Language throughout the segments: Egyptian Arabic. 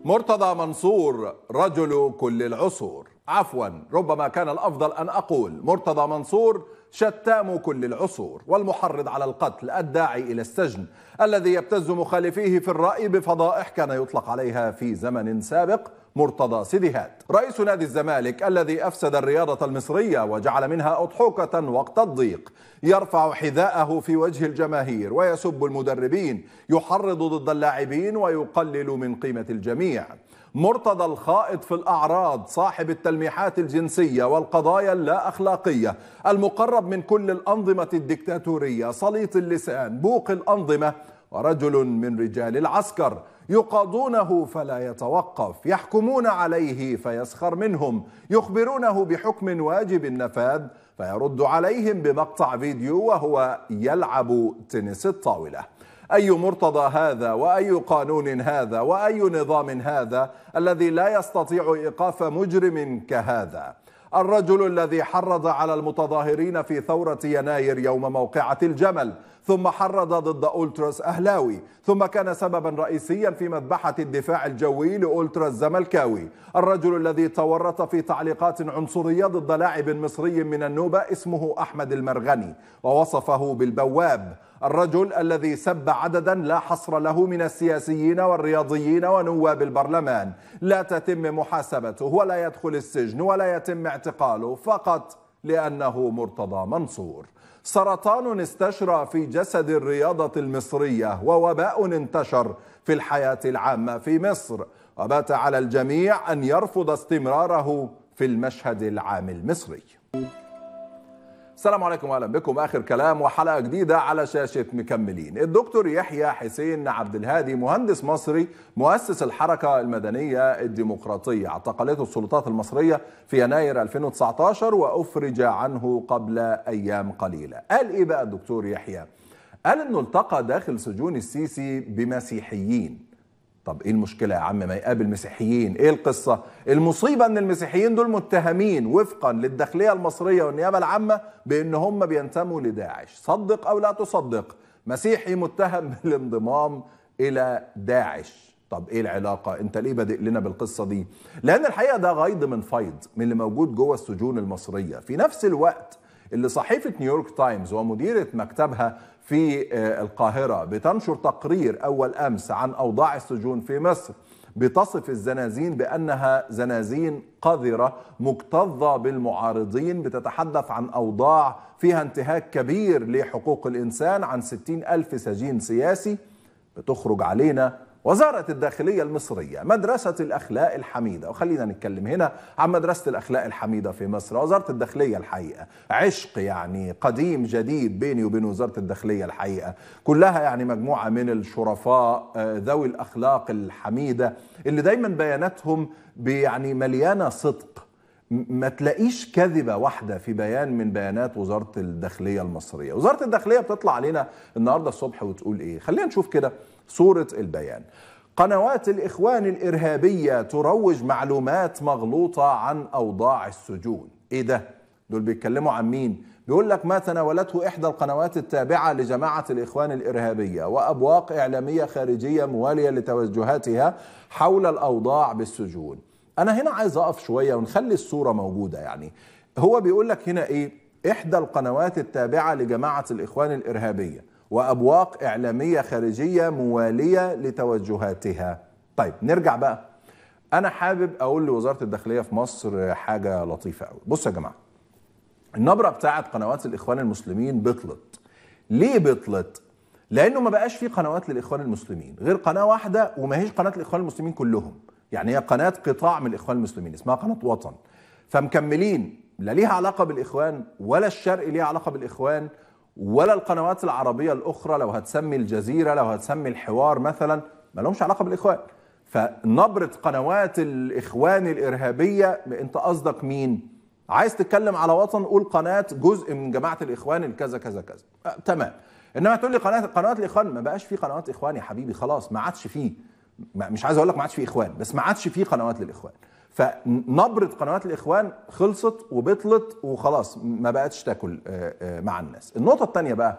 مرتضى منصور رجل كل العصور عفوا ربما كان الافضل ان اقول مرتضى منصور شتام كل العصور والمحرض على القتل الداعي الى السجن الذي يبتز مخالفيه في الراي بفضائح كان يطلق عليها في زمن سابق مرتضى سيديهات رئيس نادي الزمالك الذي افسد الرياضه المصريه وجعل منها اضحوكه وقت الضيق يرفع حذاءه في وجه الجماهير ويسب المدربين يحرض ضد اللاعبين ويقلل من قيمه الجميع مرتضى الخائض في الأعراض صاحب التلميحات الجنسية والقضايا اللا أخلاقية المقرب من كل الأنظمة الدكتاتورية سليط اللسان بوق الأنظمة ورجل من رجال العسكر يقاضونه فلا يتوقف يحكمون عليه فيسخر منهم يخبرونه بحكم واجب النفاذ فيرد عليهم بمقطع فيديو وهو يلعب تنس الطاوله اي مرتضى هذا واي قانون هذا واي نظام هذا الذي لا يستطيع ايقاف مجرم كهذا الرجل الذي حرض على المتظاهرين في ثورة يناير يوم موقعة الجمل ثم حرض ضد أولتراس أهلاوي ثم كان سببا رئيسيا في مذبحة الدفاع الجوي لأولتراس زملكاوي الرجل الذي تورط في تعليقات عنصرية ضد لاعب مصري من النوبة اسمه أحمد المرغني ووصفه بالبواب الرجل الذي سب عددا لا حصر له من السياسيين والرياضيين ونواب البرلمان لا تتم محاسبته ولا يدخل السجن ولا يتم اعتقاله فقط لأنه مرتضى منصور سرطان استشرى في جسد الرياضة المصرية ووباء انتشر في الحياة العامة في مصر وبات على الجميع أن يرفض استمراره في المشهد العام المصري السلام عليكم واهلا بكم اخر كلام وحلقه جديده على شاشه مكملين الدكتور يحيى حسين عبد الهادي مهندس مصري مؤسس الحركه المدنيه الديمقراطيه اعتقلته السلطات المصريه في يناير 2019 وافرج عنه قبل ايام قليله قال ايه بقى الدكتور يحيى قال انه التقى داخل سجون السيسي بمسيحيين طب ايه المشكلة يا عم ما يقابل مسيحيين ايه القصة المصيبة ان المسيحيين دول متهمين وفقا للداخلية المصرية والنيابة العامة بان هم بينتموا لداعش صدق او لا تصدق مسيحي متهم بالانضمام الى داعش طب ايه العلاقة انت ليه بادئ لنا بالقصة دي لان الحقيقة ده غيض من فيض من اللي موجود جوه السجون المصرية في نفس الوقت اللي صحيفة نيويورك تايمز ومديرة مكتبها في القاهرة بتنشر تقرير أول أمس عن أوضاع السجون في مصر بتصف الزنازين بأنها زنازين قذرة مكتظة بالمعارضين بتتحدث عن أوضاع فيها انتهاك كبير لحقوق الإنسان عن 60 ألف سجين سياسي بتخرج علينا وزارة الداخلية المصرية مدرسة الأخلاق الحميدة وخلينا نتكلم هنا عن مدرسة الأخلاق الحميدة في مصر وزارة الداخلية الحقيقة عشق يعني قديم جديد بيني وبين وزارة الداخلية الحقيقة كلها يعني مجموعة من الشرفاء ذوي الأخلاق الحميدة اللي دايما بياناتهم يعني مليانة صدق ما تلاقيش كذبة واحدة في بيان من بيانات وزارة الداخلية المصرية وزارة الداخلية بتطلع علينا النهاردة الصبح وتقول ايه خلينا نشوف كده صورة البيان قنوات الإخوان الإرهابية تروج معلومات مغلوطة عن أوضاع السجون إيه ده؟ دول بيتكلموا عن مين؟ بيقول لك ما تناولته إحدى القنوات التابعة لجماعة الإخوان الإرهابية وأبواق إعلامية خارجية موالية لتوجهاتها حول الأوضاع بالسجون أنا هنا عايز أقف شوية ونخلي الصورة موجودة يعني هو بيقول لك هنا إيه؟ إحدى القنوات التابعة لجماعة الإخوان الإرهابية وابواق اعلاميه خارجيه مواليه لتوجهاتها. طيب نرجع بقى. انا حابب اقول لوزاره الداخليه في مصر حاجه لطيفه قوي. بصوا يا جماعه. النبره بتاعت قنوات الاخوان المسلمين بطلت. ليه بطلت؟ لانه ما بقاش في قنوات للاخوان المسلمين غير قناه واحده وما هيش قناه الاخوان المسلمين كلهم. يعني هي قناه قطاع من الاخوان المسلمين اسمها قناه وطن. فمكملين لا ليها علاقه بالاخوان ولا الشرق ليها علاقه بالاخوان ولا القنوات العربية الأخرى لو هتسمي الجزيرة لو هتسمي الحوار مثلا ما لهمش علاقة بالإخوان فنبرة قنوات الإخوان الإرهابية أنت قصدك مين؟ عايز تتكلم على وطن قول قناة جزء من جماعة الإخوان الكذا كذا كذا أه تمام إنما تقول لي قناة قنوات الإخوان ما بقاش في قنوات إخوان يا حبيبي خلاص ما عادش فيه مش عايز أقول لك ما عادش فيه إخوان بس ما عادش فيه قنوات للإخوان فنبرة قنوات الإخوان خلصت وبطلت وخلاص ما بقتش تاكل مع الناس النقطة الثانية بقى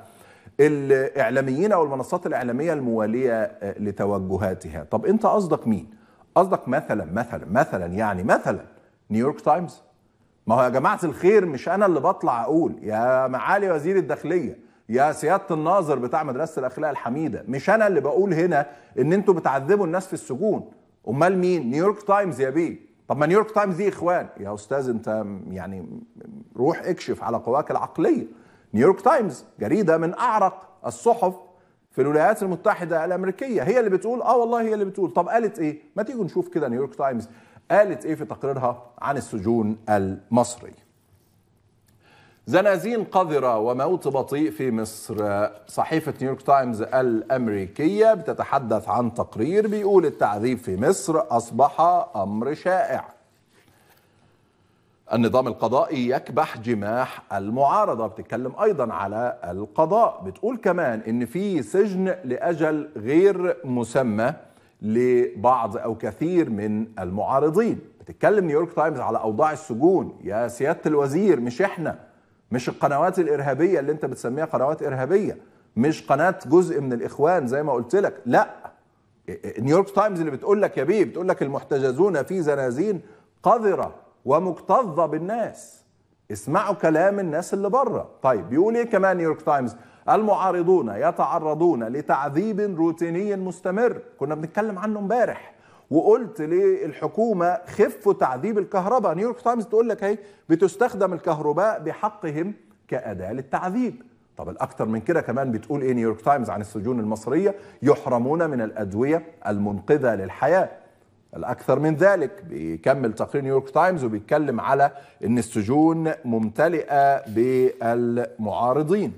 الإعلاميين أو المنصات الإعلامية الموالية لتوجهاتها طب أنت قصدك مين؟ قصدك مثلا مثلا مثلا يعني مثلا نيويورك تايمز ما هو يا جماعه الخير مش انا اللي بطلع اقول يا معالي وزير الداخليه يا سياده الناظر بتاع مدرسه الاخلاق الحميده مش انا اللي بقول هنا ان انتوا بتعذبوا الناس في السجون امال مين نيويورك تايمز يا بيه طب ما نيويورك تايمز دي اخوان يا استاذ انت يعني روح اكشف على قواك العقليه نيويورك تايمز جريده من اعرق الصحف في الولايات المتحده الامريكيه هي اللي بتقول اه والله هي اللي بتقول طب قالت ايه ما تيجوا نشوف كده نيويورك تايمز قالت ايه في تقريرها عن السجون المصري زنازين قذرة وموت بطيء في مصر صحيفة نيويورك تايمز الأمريكية بتتحدث عن تقرير بيقول التعذيب في مصر أصبح أمر شائع النظام القضائي يكبح جماح المعارضة بتتكلم أيضا على القضاء بتقول كمان إن في سجن لأجل غير مسمى لبعض أو كثير من المعارضين بتتكلم نيويورك تايمز على أوضاع السجون يا سيادة الوزير مش إحنا مش القنوات الإرهابية اللي أنت بتسميها قنوات إرهابية مش قناة جزء من الإخوان زي ما قلت لك لا نيويورك تايمز اللي بتقول لك يا بيه بتقول لك المحتجزون في زنازين قذرة ومكتظة بالناس اسمعوا كلام الناس اللي بره طيب بيقول ايه كمان نيويورك تايمز المعارضون يتعرضون لتعذيب روتيني مستمر كنا بنتكلم عنه امبارح وقلت للحكومه خفوا تعذيب الكهرباء نيويورك تايمز تقول لك اهي بتستخدم الكهرباء بحقهم كاداه للتعذيب طب الاكثر من كده كمان بتقول ايه نيويورك تايمز عن السجون المصريه يحرمون من الادويه المنقذه للحياه الأكثر من ذلك بيكمل تقرير نيويورك تايمز وبيتكلم على أن السجون ممتلئة بالمعارضين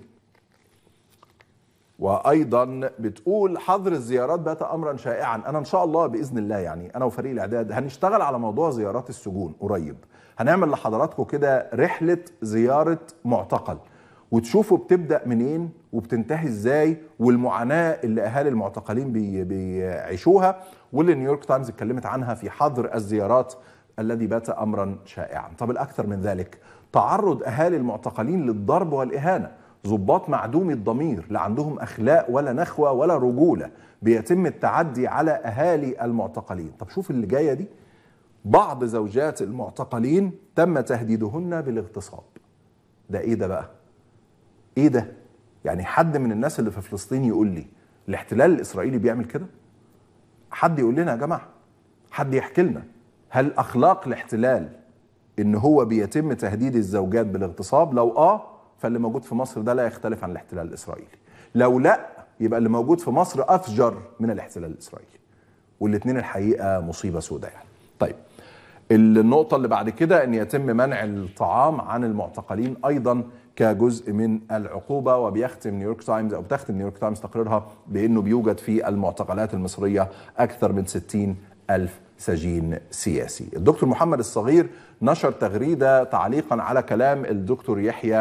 وايضا بتقول حظر الزيارات بات امرا شائعا انا ان شاء الله باذن الله يعني انا وفريق الاعداد هنشتغل على موضوع زيارات السجون قريب هنعمل لحضراتكم كده رحله زياره معتقل وتشوفوا بتبدا منين وبتنتهي ازاي والمعاناه اللي اهالي المعتقلين بي بيعيشوها واللي نيويورك تايمز اتكلمت عنها في حظر الزيارات الذي بات امرا شائعا طب الاكثر من ذلك تعرض اهالي المعتقلين للضرب والاهانه ضباط معدومي الضمير لا عندهم اخلاق ولا نخوه ولا رجوله بيتم التعدي على اهالي المعتقلين طب شوف اللي جايه دي بعض زوجات المعتقلين تم تهديدهن بالاغتصاب ده ايه ده بقى ايه ده يعني حد من الناس اللي في فلسطين يقول لي الاحتلال الاسرائيلي بيعمل كده حد يقول لنا يا جماعه حد يحكي لنا هل اخلاق الاحتلال ان هو بيتم تهديد الزوجات بالاغتصاب لو اه فاللي موجود في مصر ده لا يختلف عن الاحتلال الاسرائيلي لو لا يبقى اللي موجود في مصر افجر من الاحتلال الاسرائيلي والاثنين الحقيقه مصيبه سوداء يعني طيب النقطة اللي بعد كده أن يتم منع الطعام عن المعتقلين أيضا كجزء من العقوبة وبيختم نيويورك تايمز أو بتختم نيويورك تايمز تقريرها بأنه بيوجد في المعتقلات المصرية أكثر من 60 ألف سجين سياسي الدكتور محمد الصغير نشر تغريدة تعليقا على كلام الدكتور يحيى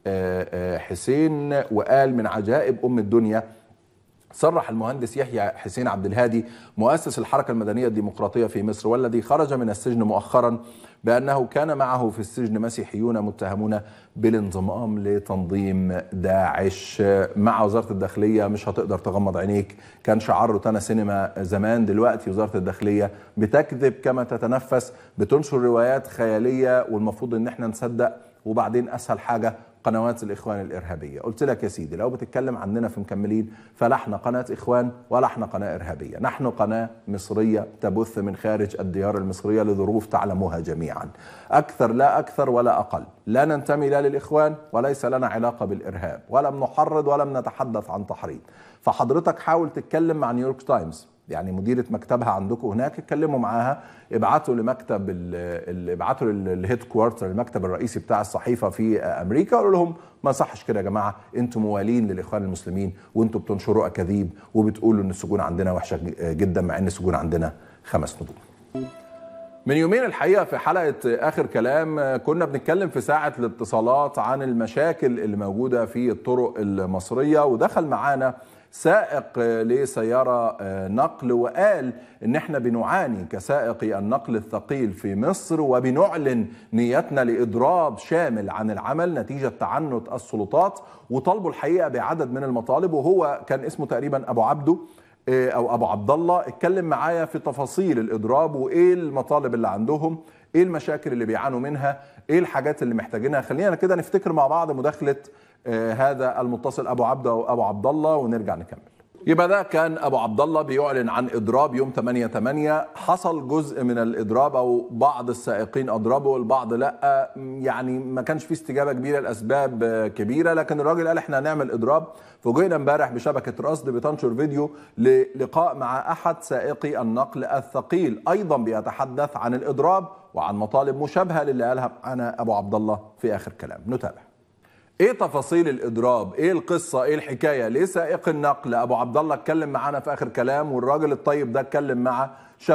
حسين وقال من عجائب أم الدنيا صرح المهندس يحيى حسين عبد الهادي مؤسس الحركة المدنية الديمقراطية في مصر والذي خرج من السجن مؤخرا بأنه كان معه في السجن مسيحيون متهمون بالانضمام لتنظيم داعش مع وزارة الداخلية مش هتقدر تغمض عينيك كان شعار روتانا سينما زمان دلوقتي وزارة الداخلية بتكذب كما تتنفس بتنشر روايات خيالية والمفروض ان احنا نصدق وبعدين اسهل حاجة قنوات الاخوان الارهابيه قلت لك يا سيدي لو بتتكلم عننا في مكملين فلا احنا قناه اخوان ولا احنا قناه ارهابيه نحن قناه مصريه تبث من خارج الديار المصريه لظروف تعلموها جميعا اكثر لا اكثر ولا اقل لا ننتمي لا للاخوان وليس لنا علاقه بالارهاب ولم نحرض ولم نتحدث عن تحريض فحضرتك حاول تتكلم مع نيويورك تايمز يعني مديره مكتبها عندكم هناك اتكلموا معاها ابعتوا لمكتب ابعتوا للهيد كوارتر المكتب الرئيسي بتاع الصحيفه في امريكا قالوا لهم ما صحش كده يا جماعه انتم موالين للاخوان المسلمين وانتم بتنشروا اكاذيب وبتقولوا ان السجون عندنا وحشه جدا مع ان السجون عندنا خمس نجوم. من يومين الحقيقه في حلقه اخر كلام كنا بنتكلم في ساعه الاتصالات عن المشاكل اللي موجوده في الطرق المصريه ودخل معانا سائق لسيارة نقل وقال ان احنا بنعاني كسائقي النقل الثقيل في مصر وبنعلن نيتنا لإضراب شامل عن العمل نتيجة تعنت السلطات وطالبوا الحقيقة بعدد من المطالب وهو كان اسمه تقريبا أبو عبده إيه، او ابو عبد الله اتكلم معايا في تفاصيل الاضراب وايه المطالب اللي عندهم ايه المشاكل اللي بيعانوا منها ايه الحاجات اللي محتاجينها خلينا كده نفتكر مع بعض مداخله آه، هذا المتصل ابو عبده وابو عبد الله ونرجع نكمل يبقى ده كان ابو عبد الله بيعلن عن اضراب يوم 8 8 حصل جزء من الاضراب او بعض السائقين اضربوا البعض لا يعني ما كانش في استجابه كبيره لاسباب كبيره لكن الراجل قال احنا هنعمل اضراب فوجئنا امبارح بشبكه رصد بتنشر فيديو للقاء مع احد سائقي النقل الثقيل ايضا بيتحدث عن الاضراب وعن مطالب مشابهه للي قالها معنا ابو عبد الله في اخر كلام نتابع ايه تفاصيل الاضراب ايه القصه ايه الحكايه ليه سائق النقل ابو عبد الله اتكلم معانا في اخر كلام والراجل الطيب ده اتكلم مع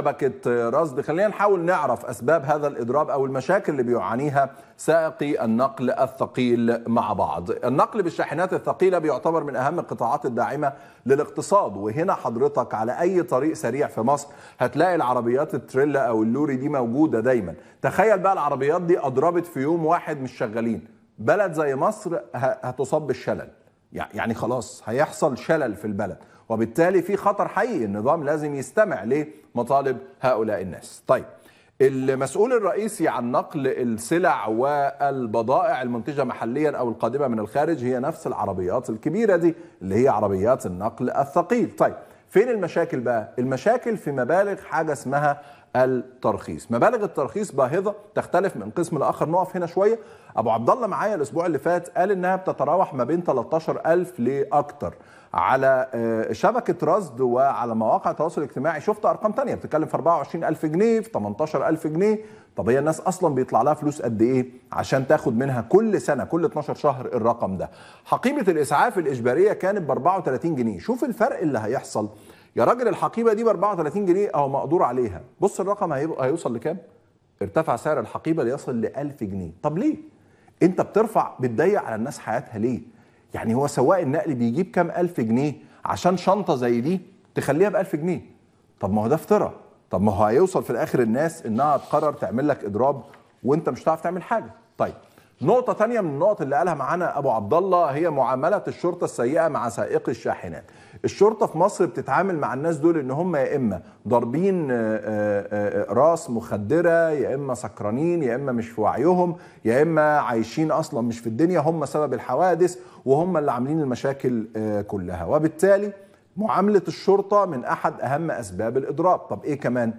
شبكه رصد خلينا نحاول نعرف اسباب هذا الاضراب او المشاكل اللي بيعانيها سائقي النقل الثقيل مع بعض النقل بالشاحنات الثقيله بيعتبر من اهم القطاعات الداعمه للاقتصاد وهنا حضرتك على اي طريق سريع في مصر هتلاقي العربيات التريلا او اللوري دي موجوده دايما تخيل بقى العربيات دي اضربت في يوم واحد مش شغالين بلد زي مصر هتصاب بالشلل يعني خلاص هيحصل شلل في البلد وبالتالي في خطر حقيقي النظام لازم يستمع لمطالب هؤلاء الناس طيب المسؤول الرئيسي عن نقل السلع والبضائع المنتجه محليا او القادمه من الخارج هي نفس العربيات الكبيره دي اللي هي عربيات النقل الثقيل طيب فين المشاكل بقى المشاكل في مبالغ حاجه اسمها الترخيص مبالغ الترخيص باهظه تختلف من قسم لاخر نقف هنا شويه ابو عبد الله معايا الاسبوع اللي فات قال انها بتتراوح ما بين 13000 لاكثر على آه، شبكة رصد وعلى مواقع التواصل الاجتماعي شفت أرقام تانية بتتكلم في 24000 جنيه في 18000 جنيه طب هي الناس أصلا بيطلع لها فلوس قد إيه عشان تاخد منها كل سنة كل 12 شهر الرقم ده حقيبة الإسعاف الإجبارية كانت ب 34 جنيه شوف الفرق اللي هيحصل يا راجل الحقيبه دي ب 34 جنيه اهو مقدور عليها بص الرقم هيوصل لكام ارتفع سعر الحقيبه ليصل ل 1000 جنيه طب ليه انت بترفع بتضيق على الناس حياتها ليه يعني هو سواق النقل بيجيب كام ألف جنيه عشان شنطه زي دي تخليها ب 1000 جنيه طب ما هو ده افتراء طب ما هو هيوصل في الاخر الناس انها تقرر تعمل لك اضراب وانت مش هتعرف تعمل حاجه طيب نقطة تانية من النقط اللي قالها معانا أبو عبد الله هي معاملة الشرطة السيئة مع سائقي الشاحنات. الشرطة في مصر بتتعامل مع الناس دول إن هم يا إما ضاربين آه، آه، آه، راس مخدرة يا إما سكرانين يا إما مش في وعيهم يا إما عايشين أصلا مش في الدنيا هم سبب الحوادث وهم اللي عاملين المشاكل كلها وبالتالي معاملة الشرطة من أحد أهم أسباب الإضراب طب إيه كمان؟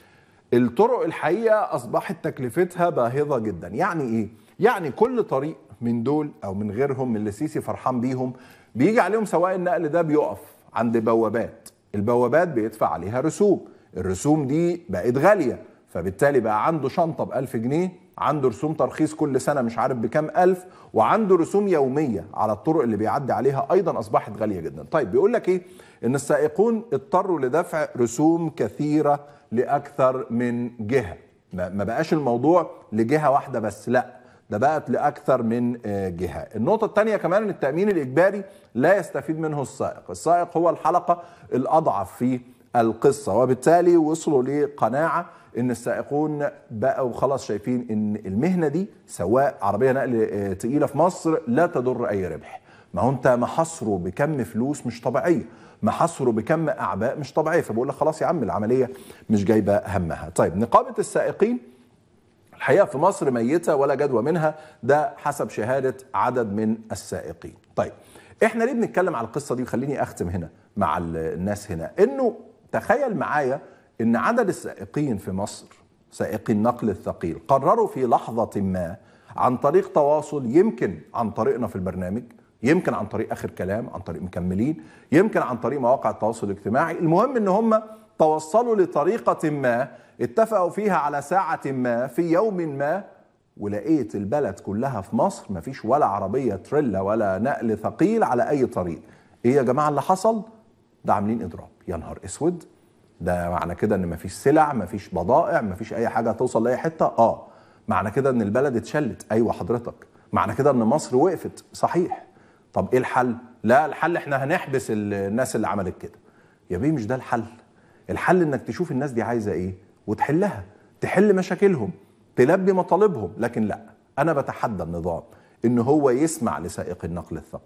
الطرق الحقيقة أصبحت تكلفتها باهظة جدا يعني إيه؟ يعني كل طريق من دول او من غيرهم من اللي السيسي فرحان بيهم بيجي عليهم سواق النقل ده بيقف عند بوابات البوابات بيدفع عليها رسوم الرسوم دي بقت غاليه فبالتالي بقى عنده شنطه ب 1000 جنيه عنده رسوم ترخيص كل سنه مش عارف بكام الف وعنده رسوم يوميه على الطرق اللي بيعدي عليها ايضا اصبحت غاليه جدا طيب بيقول لك ايه ان السائقون اضطروا لدفع رسوم كثيره لاكثر من جهه ما بقاش الموضوع لجهه واحده بس لا ده بقت لاكثر من آه، جهه النقطه الثانيه كمان ان التامين الاجباري لا يستفيد منه السائق السائق هو الحلقه الاضعف في القصه وبالتالي وصلوا لقناعه ان السائقون بقوا خلاص شايفين ان المهنه دي سواء عربيه نقل آه، تقيله في مصر لا تضر اي ربح ما هو انت محصره بكم فلوس مش طبيعيه محصره بكم اعباء مش طبيعيه فبقول لك خلاص يا عم العمليه مش جايبه همها طيب نقابه السائقين الحقيقه في مصر ميته ولا جدوى منها ده حسب شهاده عدد من السائقين طيب احنا ليه بنتكلم على القصه دي وخليني اختم هنا مع الناس هنا انه تخيل معايا ان عدد السائقين في مصر سائقي النقل الثقيل قرروا في لحظه ما عن طريق تواصل يمكن عن طريقنا في البرنامج يمكن عن طريق اخر كلام عن طريق مكملين يمكن عن طريق مواقع التواصل الاجتماعي المهم ان هم توصلوا لطريقه ما اتفقوا فيها على ساعة ما في يوم ما ولقيت البلد كلها في مصر مفيش ولا عربية تريلا ولا نقل ثقيل على أي طريق إيه يا جماعة اللي حصل؟ ده عاملين إضراب يا نهار أسود ده معنى كده إن مفيش سلع مفيش بضائع مفيش أي حاجة توصل لأي حتة آه معنى كده إن البلد اتشلت أيوة حضرتك معنى كده إن مصر وقفت صحيح طب إيه الحل؟ لا الحل إحنا هنحبس الناس اللي عملت كده يا بيه مش ده الحل الحل إنك تشوف الناس دي عايزة إيه وتحلها تحل مشاكلهم تلبي مطالبهم لكن لا انا بتحدى النظام ان هو يسمع لسائق النقل الثقيل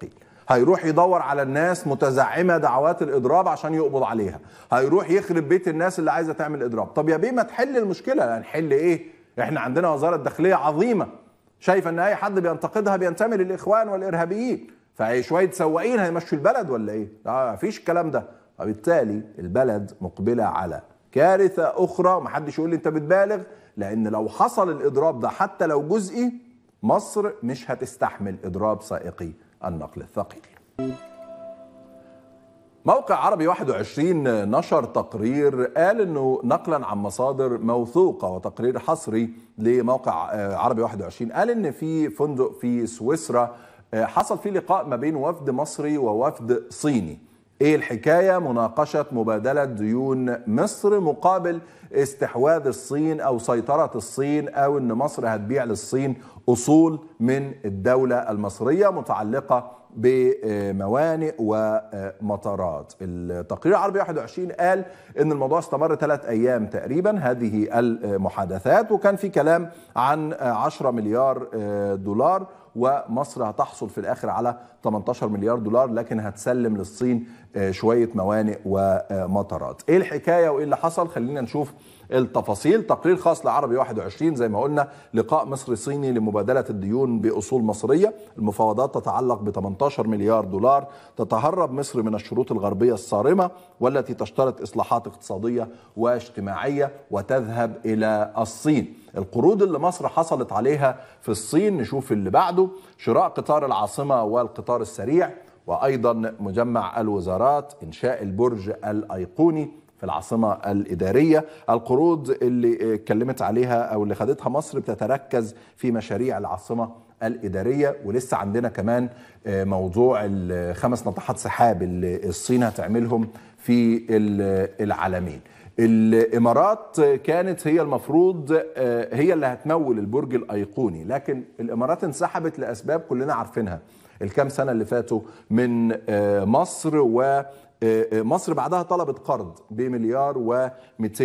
هيروح يدور على الناس متزعمه دعوات الاضراب عشان يقبض عليها هيروح يخرب بيت الناس اللي عايزه تعمل اضراب طب يا بيه ما تحل المشكله هنحل ايه احنا عندنا وزاره داخليه عظيمه شايفه ان اي حد بينتقدها بينتمي للاخوان والارهابيين فهي شويه سواقين هيمشوا البلد ولا ايه لا مفيش الكلام ده وبالتالي البلد مقبله على كارثه اخرى ومحدش يقول لي انت بتبالغ لان لو حصل الاضراب ده حتى لو جزئي مصر مش هتستحمل اضراب سائقي النقل الثقيل موقع عربي 21 نشر تقرير قال انه نقلا عن مصادر موثوقه وتقرير حصري لموقع عربي 21 قال ان في فندق في سويسرا حصل فيه لقاء ما بين وفد مصري ووفد صيني ايه الحكايه مناقشه مبادله ديون مصر مقابل استحواذ الصين او سيطره الصين او ان مصر هتبيع للصين اصول من الدوله المصريه متعلقه بموانئ ومطارات التقرير العربي 21 قال ان الموضوع استمر ثلاث ايام تقريبا هذه المحادثات وكان في كلام عن 10 مليار دولار ومصر هتحصل في الاخر على 18 مليار دولار لكن هتسلم للصين شويه موانئ ومطارات. ايه الحكايه وايه اللي حصل؟ خلينا نشوف التفاصيل تقرير خاص لعربي 21 زي ما قلنا لقاء مصري صيني لمبادله الديون باصول مصريه المفاوضات تتعلق ب 18 مليار دولار تتهرب مصر من الشروط الغربيه الصارمه والتي تشترط اصلاحات اقتصاديه واجتماعيه وتذهب الى الصين القروض اللي مصر حصلت عليها في الصين نشوف اللي بعده شراء قطار العاصمه والقطار السريع وايضا مجمع الوزارات انشاء البرج الايقوني في العاصمة الإدارية القروض اللي اتكلمت عليها أو اللي خدتها مصر بتتركز في مشاريع العاصمة الإدارية ولسه عندنا كمان موضوع الخمس ناطحات سحاب اللي الصين هتعملهم في العالمين الامارات كانت هي المفروض هي اللي هتمول البرج الايقوني لكن الامارات انسحبت لاسباب كلنا عارفينها الكام سنه اللي فاتوا من مصر و مصر بعدها طلبت قرض بمليار و200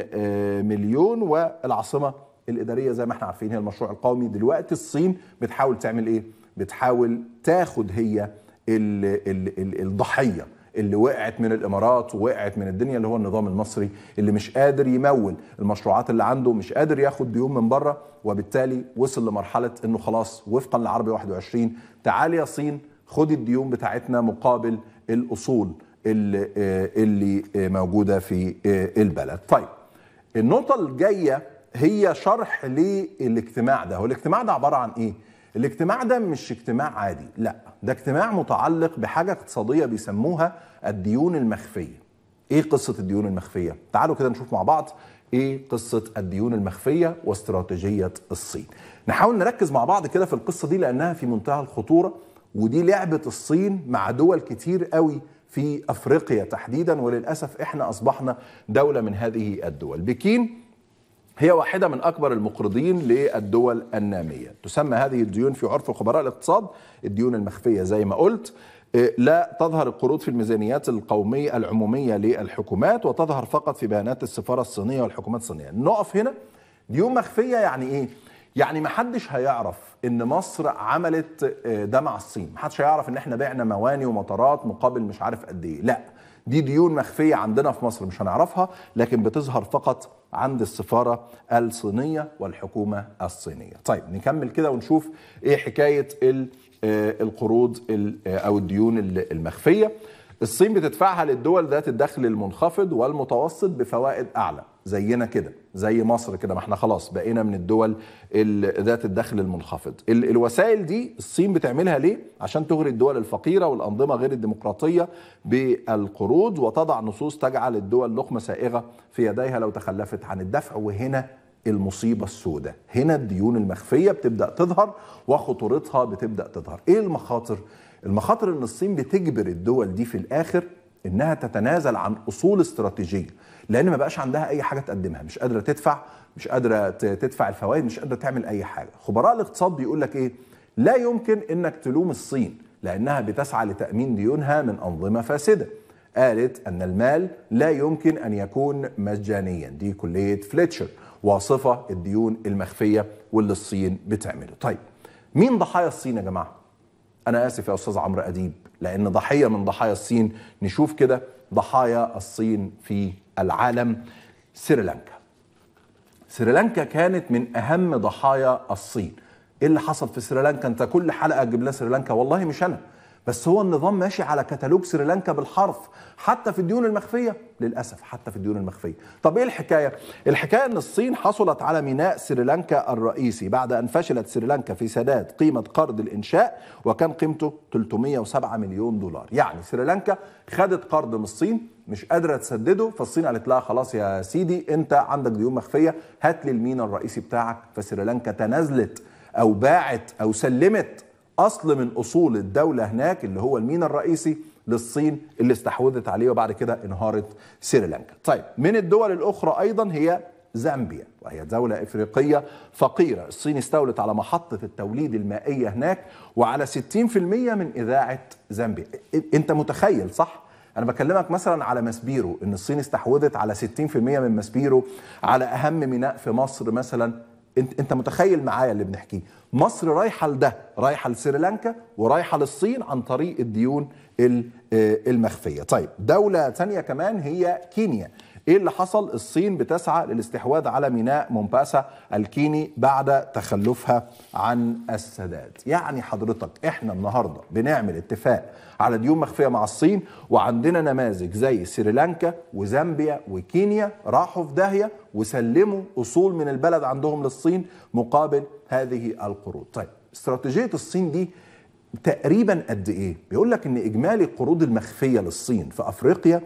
مليون والعاصمه الاداريه زي ما احنا عارفين هي المشروع القومي دلوقتي الصين بتحاول تعمل ايه؟ بتحاول تاخد هي ال ال ال الضحيه اللي وقعت من الامارات ووقعت من الدنيا اللي هو النظام المصري اللي مش قادر يمول المشروعات اللي عنده مش قادر ياخد ديون من بره وبالتالي وصل لمرحله انه خلاص وفقا لعربي 21 تعالي يا صين خدي الديون بتاعتنا مقابل الاصول اللي, اللي موجوده في البلد. طيب النقطه الجايه هي شرح للاجتماع ده، هو الاجتماع ده عباره عن ايه؟ الاجتماع ده مش اجتماع عادي، لا ده اجتماع متعلق بحاجه اقتصاديه بيسموها الديون المخفيه. ايه قصه الديون المخفيه؟ تعالوا كده نشوف مع بعض ايه قصه الديون المخفيه واستراتيجيه الصين. نحاول نركز مع بعض كده في القصه دي لانها في منتهى الخطوره ودي لعبه الصين مع دول كتير قوي في افريقيا تحديدا وللاسف احنا اصبحنا دوله من هذه الدول. بكين هي واحده من اكبر المقرضين للدول الناميه، تسمى هذه الديون في عرف خبراء الاقتصاد الديون المخفيه زي ما قلت. لا تظهر القروض في الميزانيات القوميه العموميه للحكومات وتظهر فقط في بيانات السفاره الصينيه والحكومات الصينيه. نقف هنا ديون مخفيه يعني ايه؟ يعني ما حدش هيعرف ان مصر عملت ده مع الصين، ما حدش هيعرف ان احنا بعنا مواني ومطارات مقابل مش عارف قد ايه، لا دي ديون مخفيه عندنا في مصر مش هنعرفها لكن بتظهر فقط عند السفاره الصينيه والحكومه الصينيه. طيب نكمل كده ونشوف ايه حكايه القروض او الديون المخفيه. الصين بتدفعها للدول ذات الدخل المنخفض والمتوسط بفوائد اعلى زينا كده زي مصر كده ما احنا خلاص بقينا من الدول ذات الدخل المنخفض الوسائل دي الصين بتعملها ليه عشان تغري الدول الفقيره والانظمه غير الديمقراطيه بالقروض وتضع نصوص تجعل الدول لقمه سائغه في يديها لو تخلفت عن الدفع وهنا المصيبه السوداء هنا الديون المخفيه بتبدا تظهر وخطورتها بتبدا تظهر ايه المخاطر المخاطر ان الصين بتجبر الدول دي في الاخر انها تتنازل عن اصول استراتيجيه لان ما بقاش عندها اي حاجه تقدمها مش قادره تدفع مش قادره تدفع الفوائد مش قادره تعمل اي حاجه خبراء الاقتصاد بيقول لك ايه لا يمكن انك تلوم الصين لانها بتسعى لتامين ديونها من انظمه فاسده قالت ان المال لا يمكن ان يكون مجانيا دي كليه فليتشر واصفه الديون المخفيه واللي الصين بتعمله طيب مين ضحايا الصين يا جماعه انا اسف يا استاذ عمرو اديب لان ضحيه من ضحايا الصين نشوف كده ضحايا الصين في العالم سريلانكا سريلانكا كانت من اهم ضحايا الصين ايه اللي حصل في سريلانكا انت كل حلقه تجيب لنا سريلانكا والله مش انا بس هو النظام ماشي على كتالوج سريلانكا بالحرف حتى في الديون المخفيه للاسف حتى في الديون المخفيه طب ايه الحكايه الحكايه ان الصين حصلت على ميناء سريلانكا الرئيسي بعد ان فشلت سريلانكا في سداد قيمه قرض الانشاء وكان قيمته 307 مليون دولار يعني سريلانكا خدت قرض من الصين مش قادره تسدده فالصين قالت لها خلاص يا سيدي انت عندك ديون مخفيه هات لي الميناء الرئيسي بتاعك فسريلانكا تنازلت او باعت او سلمت اصل من اصول الدوله هناك اللي هو الميناء الرئيسي للصين اللي استحوذت عليه وبعد كده انهارت سريلانكا. طيب من الدول الاخرى ايضا هي زامبيا وهي دولة إفريقية فقيرة الصين استولت على محطة التوليد المائية هناك وعلى 60% من إذاعة زامبيا أنت متخيل صح؟ أنا بكلمك مثلا على ماسبيرو إن الصين استحوذت على 60% من ماسبيرو على أهم ميناء في مصر مثلا انت انت متخيل معايا اللي بنحكيه مصر رايحه لده رايحه لسريلانكا ورايحه للصين عن طريق الديون المخفيه طيب دوله ثانيه كمان هي كينيا ايه اللي حصل الصين بتسعى للاستحواذ على ميناء مومباسا الكيني بعد تخلفها عن السداد يعني حضرتك احنا النهارده بنعمل اتفاق على ديون مخفيه مع الصين وعندنا نماذج زي سريلانكا وزامبيا وكينيا راحوا في داهيه وسلموا اصول من البلد عندهم للصين مقابل هذه القروض طيب استراتيجيه الصين دي تقريبا قد ايه بيقول لك ان اجمالي القروض المخفيه للصين في افريقيا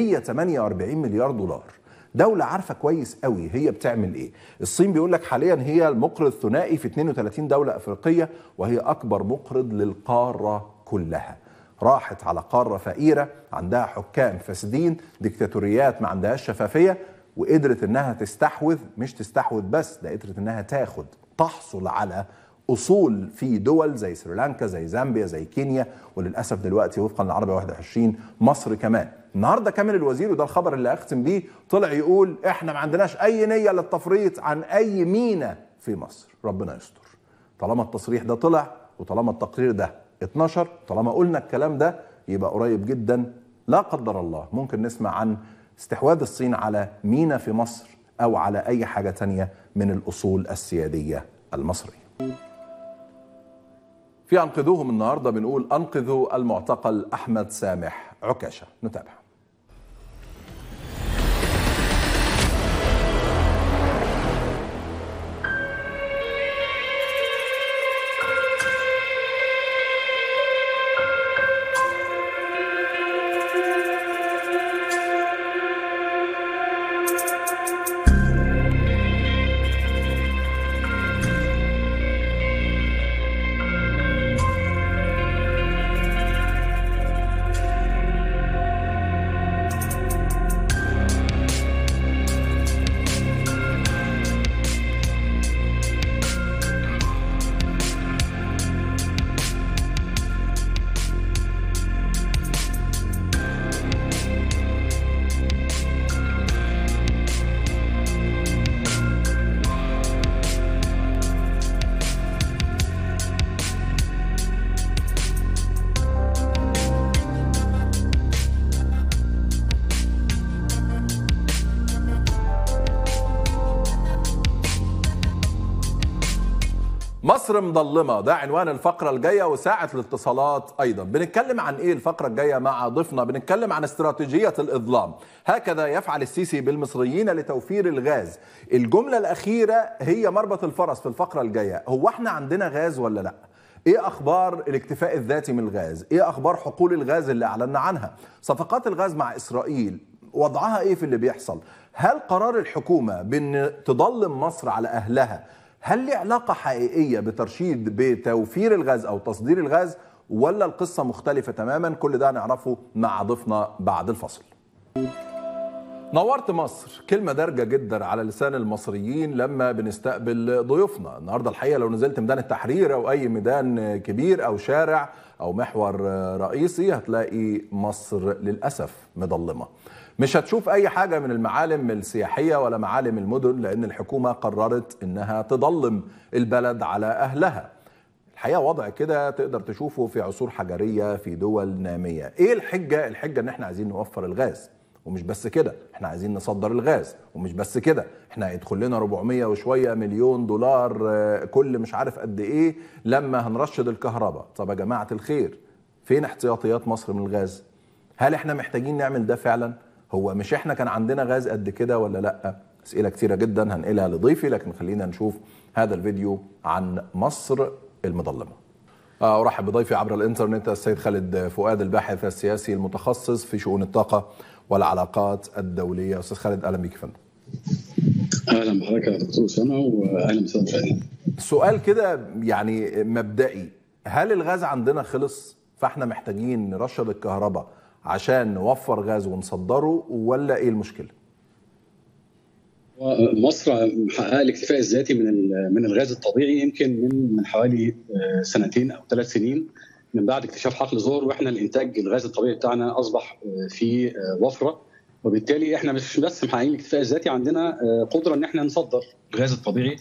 148 مليار دولار دولة عارفة كويس قوي هي بتعمل ايه الصين بيقول لك حاليا هي المقرض الثنائي في 32 دولة افريقية وهي اكبر مقرض للقارة كلها راحت على قارة فقيرة عندها حكام فاسدين ديكتاتوريات ما عندهاش شفافية وقدرت انها تستحوذ مش تستحوذ بس ده قدرت انها تاخد تحصل على اصول في دول زي سريلانكا زي زامبيا زي كينيا وللاسف دلوقتي وفقا للعربيه 21 مصر كمان النهارده كامل الوزير وده الخبر اللي اختم بيه طلع يقول احنا ما عندناش اي نيه للتفريط عن اي مينا في مصر ربنا يستر طالما التصريح ده طلع وطالما التقرير ده اتنشر طالما قلنا الكلام ده يبقى قريب جدا لا قدر الله ممكن نسمع عن استحواذ الصين على مينا في مصر او على اي حاجه تانية من الاصول السياديه المصريه في انقذوهم النهارده بنقول انقذوا المعتقل احمد سامح عكاشه نتابع مصر مظلمة ده عنوان الفقرة الجاية وساعة الاتصالات أيضا بنتكلم عن إيه الفقرة الجاية مع ضيفنا بنتكلم عن استراتيجية الإظلام هكذا يفعل السيسي بالمصريين لتوفير الغاز الجملة الأخيرة هي مربط الفرس في الفقرة الجاية هو احنا عندنا غاز ولا لأ ايه اخبار الاكتفاء الذاتي من الغاز ايه اخبار حقول الغاز اللي اعلنا عنها صفقات الغاز مع اسرائيل وضعها ايه في اللي بيحصل هل قرار الحكومه بان تضلم مصر على اهلها هل له علاقة حقيقية بترشيد بتوفير الغاز أو تصدير الغاز ولا القصة مختلفة تماما كل ده نعرفه مع ضيفنا بعد الفصل نورت مصر كلمة دارجة جدا على لسان المصريين لما بنستقبل ضيوفنا النهاردة الحقيقة لو نزلت ميدان التحرير أو أي ميدان كبير أو شارع أو محور رئيسي هتلاقي مصر للأسف مظلمة مش هتشوف اي حاجه من المعالم السياحيه ولا معالم المدن لان الحكومه قررت انها تضلم البلد على اهلها الحقيقه وضع كده تقدر تشوفه في عصور حجريه في دول ناميه ايه الحجه الحجه ان احنا عايزين نوفر الغاز ومش بس كده احنا عايزين نصدر الغاز ومش بس كده احنا هيدخل لنا 400 وشويه مليون دولار كل مش عارف قد ايه لما هنرشد الكهرباء طب يا جماعه الخير فين احتياطيات مصر من الغاز هل احنا محتاجين نعمل ده فعلا هو مش احنا كان عندنا غاز قد كده ولا لا اسئله كثيره جدا هنقلها لضيفي لكن خلينا نشوف هذا الفيديو عن مصر المظلمه ارحب بضيفي عبر الانترنت السيد خالد فؤاد الباحث السياسي المتخصص في شؤون الطاقه والعلاقات الدوليه استاذ خالد اهلا بك فندم اهلا بحضرتك يا دكتور اسامه واهلا وسهلا سؤال كده يعني مبدئي هل الغاز عندنا خلص فاحنا محتاجين نرشد الكهرباء عشان نوفر غاز ونصدره ولا ايه المشكله مصر محققه الاكتفاء الذاتي من من الغاز الطبيعي يمكن من من حوالي سنتين او ثلاث سنين من بعد اكتشاف حقل زهر واحنا الانتاج الغاز الطبيعي بتاعنا اصبح في وفره وبالتالي احنا مش بس محققين الاكتفاء الذاتي عندنا قدره ان احنا نصدر الغاز الطبيعي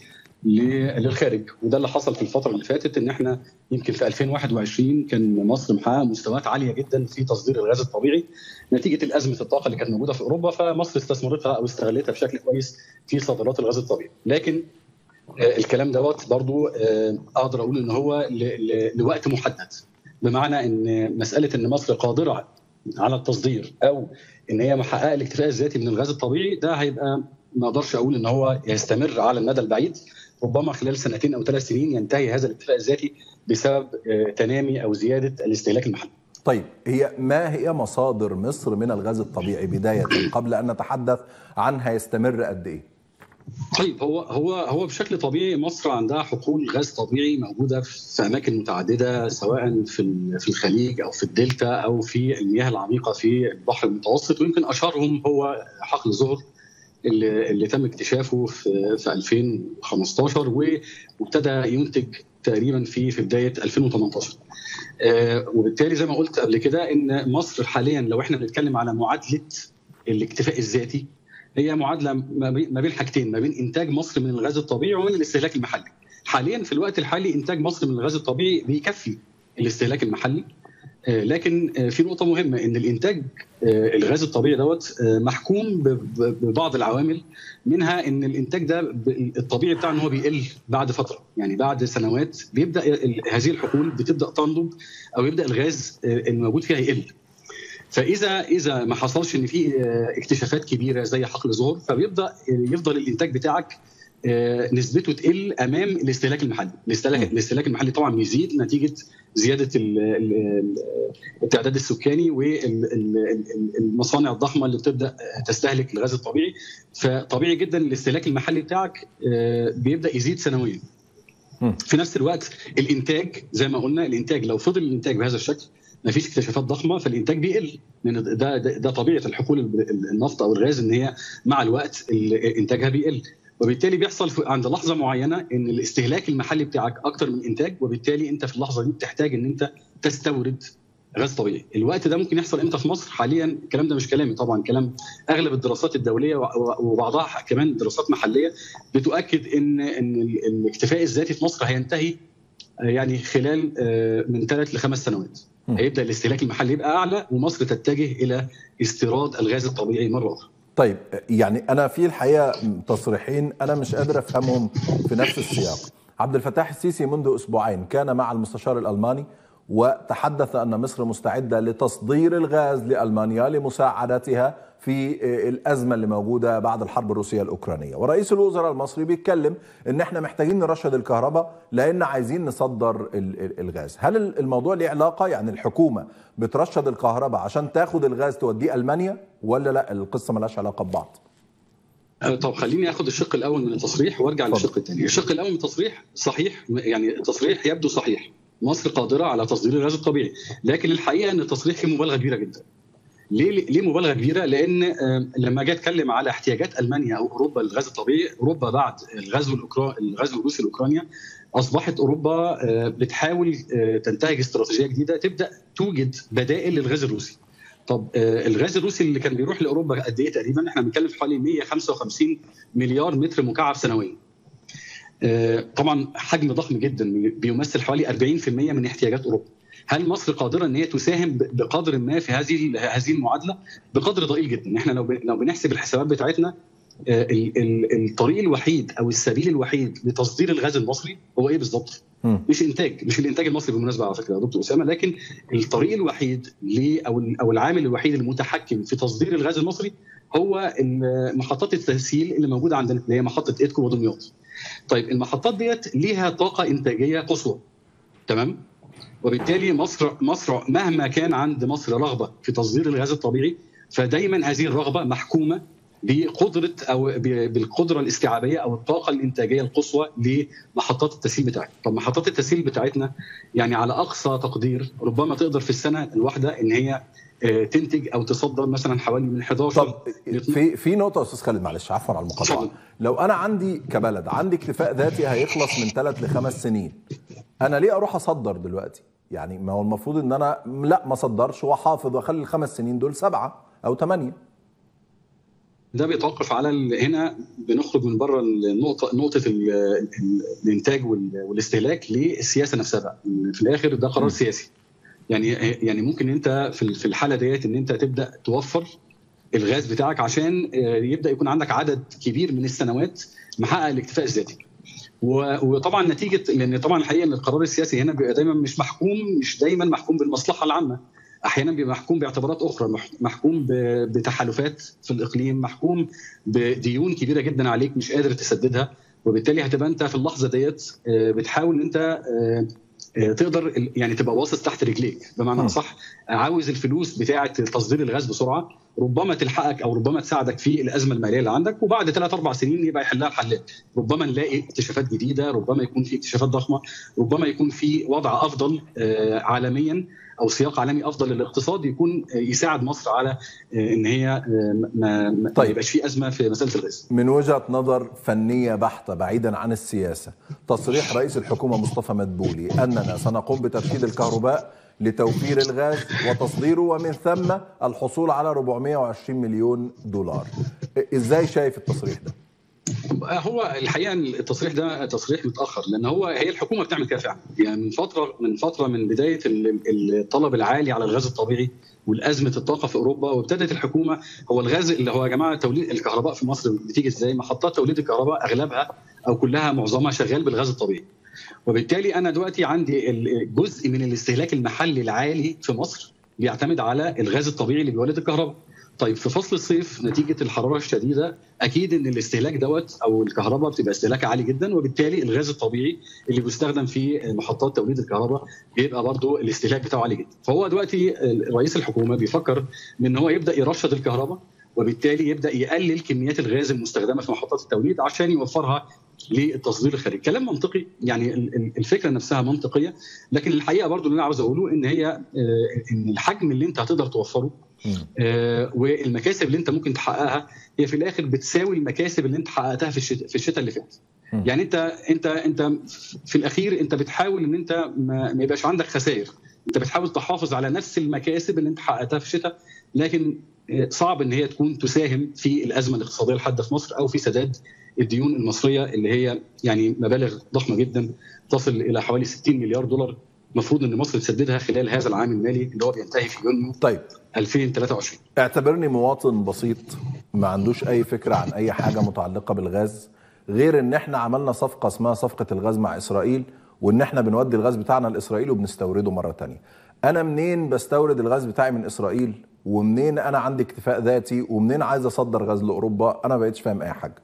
للخارج وده اللي حصل في الفتره اللي فاتت ان احنا يمكن في 2021 كان مصر محققه مستويات عاليه جدا في تصدير الغاز الطبيعي نتيجه الازمه الطاقه اللي كانت موجوده في اوروبا فمصر استثمرتها او استغلتها بشكل كويس في صادرات الغاز الطبيعي لكن الكلام دوت برضو اقدر اقول ان هو لوقت محدد بمعنى ان مساله ان مصر قادره على التصدير او ان هي محققه الاكتفاء الذاتي من الغاز الطبيعي ده هيبقى ما اقدرش اقول ان هو يستمر على المدى البعيد ربما خلال سنتين او ثلاث سنين ينتهي هذا الاكتفاء الذاتي بسبب تنامي او زياده الاستهلاك المحلي. طيب هي ما هي مصادر مصر من الغاز الطبيعي بدايه قبل ان نتحدث عن هيستمر قد ايه؟ طيب هو هو هو بشكل طبيعي مصر عندها حقول غاز طبيعي موجوده في اماكن متعدده سواء في في الخليج او في الدلتا او في المياه العميقه في البحر المتوسط ويمكن اشهرهم هو حقل زهر اللي, اللي تم اكتشافه في, في 2015 وابتدى ينتج تقريبا في في بدايه 2018 آه وبالتالي زي ما قلت قبل كده ان مصر حاليا لو احنا بنتكلم على معادله الاكتفاء الذاتي هي معادله ما بين حاجتين ما بين انتاج مصر من الغاز الطبيعي ومن الاستهلاك المحلي حاليا في الوقت الحالي انتاج مصر من الغاز الطبيعي بيكفي الاستهلاك المحلي لكن في نقطة مهمة إن الإنتاج الغاز الطبيعي دوت محكوم ببعض العوامل منها إن الإنتاج ده الطبيعي بتاعه إن هو بيقل بعد فترة يعني بعد سنوات بيبدأ هذه الحقول بتبدأ تنضج أو يبدأ الغاز الموجود فيها يقل فاذا اذا ما حصلش ان في اكتشافات كبيره زي حقل زهر فبيبدا يفضل الانتاج بتاعك نسبته تقل امام الاستهلاك المحلي، الاستهلاك, الاستهلاك المحلي طبعا بيزيد نتيجه زياده التعداد السكاني والمصانع الضخمه اللي بتبدا تستهلك الغاز الطبيعي فطبيعي جدا الاستهلاك المحلي بتاعك بيبدا يزيد سنويا. في نفس الوقت الانتاج زي ما قلنا الانتاج لو فضل الانتاج بهذا الشكل ما فيش اكتشافات ضخمه فالانتاج بيقل لان ده, ده ده طبيعه الحقول النفط او الغاز ان هي مع الوقت انتاجها بيقل وبالتالي بيحصل عند لحظه معينه ان الاستهلاك المحلي بتاعك اكتر من الانتاج وبالتالي انت في اللحظه دي بتحتاج ان انت تستورد غاز طبيعي الوقت ده ممكن يحصل امتى في مصر حاليا الكلام ده مش كلامي طبعا كلام اغلب الدراسات الدوليه وبعضها كمان دراسات محليه بتؤكد ان ان الاكتفاء الذاتي في مصر هينتهي يعني خلال من ثلاث لخمس سنوات هيبدا الاستهلاك المحلي يبقى اعلى ومصر تتجه الى استيراد الغاز الطبيعي مره اخرى طيب يعني انا في الحقيقه تصريحين انا مش قادر افهمهم في نفس السياق عبد الفتاح السيسي منذ اسبوعين كان مع المستشار الالماني وتحدث ان مصر مستعده لتصدير الغاز لالمانيا لمساعدتها في الازمه اللي موجوده بعد الحرب الروسيه الاوكرانيه ورئيس الوزراء المصري بيتكلم ان احنا محتاجين نرشد الكهرباء لان عايزين نصدر الغاز هل الموضوع له علاقه يعني الحكومه بترشد الكهرباء عشان تاخد الغاز توديه المانيا ولا لا القصه ملهاش علاقه ببعض طب خليني اخد الشق الاول من التصريح وارجع للشق الثاني الشق الاول من التصريح صحيح يعني التصريح يبدو صحيح مصر قادره على تصدير الغاز الطبيعي لكن الحقيقه ان التصريح فيه مبالغه كبيره جدا ليه ليه مبالغه كبيره؟ لان لما اجي اتكلم على احتياجات المانيا او اوروبا للغاز الطبيعي، اوروبا بعد الغزو الأوكرا... الغزو الروسي لاوكرانيا اصبحت اوروبا بتحاول تنتهج استراتيجيه جديده تبدا توجد بدائل للغاز الروسي. طب الغاز الروسي اللي كان بيروح لاوروبا قد ايه تقريبا؟ احنا بنتكلم في حوالي 155 مليار متر مكعب سنويا. طبعا حجم ضخم جدا بيمثل حوالي 40% من احتياجات اوروبا هل مصر قادره ان هي تساهم بقدر ما في هذه هذه المعادله؟ بقدر ضئيل جدا، احنا لو لو بنحسب الحسابات بتاعتنا الطريق الوحيد او السبيل الوحيد لتصدير الغاز المصري هو ايه بالظبط؟ مش انتاج مش الانتاج المصري بالمناسبه على فكره يا دكتور اسامه لكن الطريق الوحيد ل او او العامل الوحيد المتحكم في تصدير الغاز المصري هو محطات التسهيل اللي موجوده عندنا اللي هي محطه ايدكو ودمياط. طيب المحطات ديت ليها طاقه انتاجيه قصوى تمام؟ وبالتالي مصر مصر مهما كان عند مصر رغبه في تصدير الغاز الطبيعي فدايما هذه الرغبه محكومه بقدره او بالقدره الاستيعابيه او الطاقه الانتاجيه القصوى لمحطات التسهيل بتاعتنا، طب محطات التسهيل بتاعتنا يعني على اقصى تقدير ربما تقدر في السنه الواحده ان هي تنتج او تصدر مثلا حوالي من 11 طب في في نقطه استاذ خالد معلش عفوا على المقاطعه لو انا عندي كبلد عندي اكتفاء ذاتي هيخلص من ثلاث لخمس سنين انا ليه اروح اصدر دلوقتي يعني ما هو المفروض ان انا لا ما اصدرش واحافظ واخلي الخمس سنين دول سبعه او ثمانيه ده بيتوقف على هنا بنخرج من بره النقطه نقطه الانتاج والاستهلاك للسياسه نفسها بقى في الاخر ده قرار سياسي يعني يعني ممكن انت في الحاله ديت ان انت تبدا توفر الغاز بتاعك عشان يبدا يكون عندك عدد كبير من السنوات محقق الاكتفاء الذاتي وطبعا نتيجه لان طبعا الحقيقه ان القرار السياسي هنا بيبقى دايما مش محكوم مش دايما محكوم بالمصلحه العامه احيانا بيبقى محكوم باعتبارات اخرى محكوم بتحالفات في الاقليم محكوم بديون كبيره جدا عليك مش قادر تسددها وبالتالي هتبقى انت في اللحظه ديت بتحاول ان انت تقدر يعني تبقى باصص تحت رجليك بمعنى صح عاوز الفلوس بتاعه تصدير الغاز بسرعه ربما تلحقك او ربما تساعدك في الازمه الماليه اللي عندك وبعد ثلاث اربع سنين يبقى يحلها الحلال ربما نلاقي اكتشافات جديده ربما يكون في اكتشافات ضخمه ربما يكون في وضع افضل عالميا او سياق عالمي افضل للاقتصاد يكون يساعد مصر على ان هي ما, ما طيب. يبقاش في ازمه في مساله الغاز. من وجهه نظر فنيه بحته بعيدا عن السياسه، تصريح رئيس الحكومه مصطفى مدبولي اننا سنقوم بترشيد الكهرباء لتوفير الغاز وتصديره ومن ثم الحصول على 420 مليون دولار. ازاي شايف التصريح ده؟ هو الحقيقه التصريح ده تصريح متاخر لان هو هي الحكومه بتعمل كده فعلا يعني من فتره من فتره من بدايه الطلب العالي على الغاز الطبيعي والازمه الطاقه في اوروبا وابتدت الحكومه هو الغاز اللي هو يا جماعه توليد الكهرباء في مصر بتيجي ازاي؟ محطات توليد الكهرباء اغلبها او كلها معظمها شغال بالغاز الطبيعي. وبالتالي انا دلوقتي عندي جزء من الاستهلاك المحلي العالي في مصر بيعتمد على الغاز الطبيعي اللي بيولد الكهرباء. طيب في فصل الصيف نتيجه الحراره الشديده اكيد ان الاستهلاك دوت او الكهرباء بتبقى استهلاكها عالي جدا وبالتالي الغاز الطبيعي اللي بيستخدم في محطات توليد الكهرباء بيبقى برضه الاستهلاك بتاعه عالي جدا فهو دلوقتي رئيس الحكومه بيفكر ان هو يبدا يرشد الكهرباء وبالتالي يبدا يقلل كميات الغاز المستخدمه في محطات التوليد عشان يوفرها للتصدير الخارجي كلام منطقي يعني الفكره نفسها منطقيه لكن الحقيقه برضو اللي انا عاوز اقوله ان هي ان الحجم اللي انت هتقدر توفره آه والمكاسب اللي انت ممكن تحققها هي في الاخر بتساوي المكاسب اللي انت حققتها في الشتاء في الشتاء اللي فات يعني انت انت انت في الاخير انت بتحاول ان انت ما, ما يبقاش عندك خسائر انت بتحاول تحافظ على نفس المكاسب اللي انت حققتها في الشتاء لكن صعب ان هي تكون تساهم في الازمه الاقتصاديه الحاده في مصر او في سداد الديون المصريه اللي هي يعني مبالغ ضخمه جدا تصل الى حوالي 60 مليار دولار المفروض ان مصر تسددها خلال هذا العام المالي اللي هو بينتهي في يونيو طيب 2023 اعتبرني مواطن بسيط ما عندوش اي فكره عن اي حاجه متعلقه بالغاز غير ان احنا عملنا صفقه اسمها صفقه الغاز مع اسرائيل وان احنا بنودي الغاز بتاعنا لاسرائيل وبنستورده مره تانية انا منين بستورد الغاز بتاعي من اسرائيل ومنين انا عندي اكتفاء ذاتي ومنين عايز اصدر غاز لاوروبا انا ما بقتش فاهم اي حاجه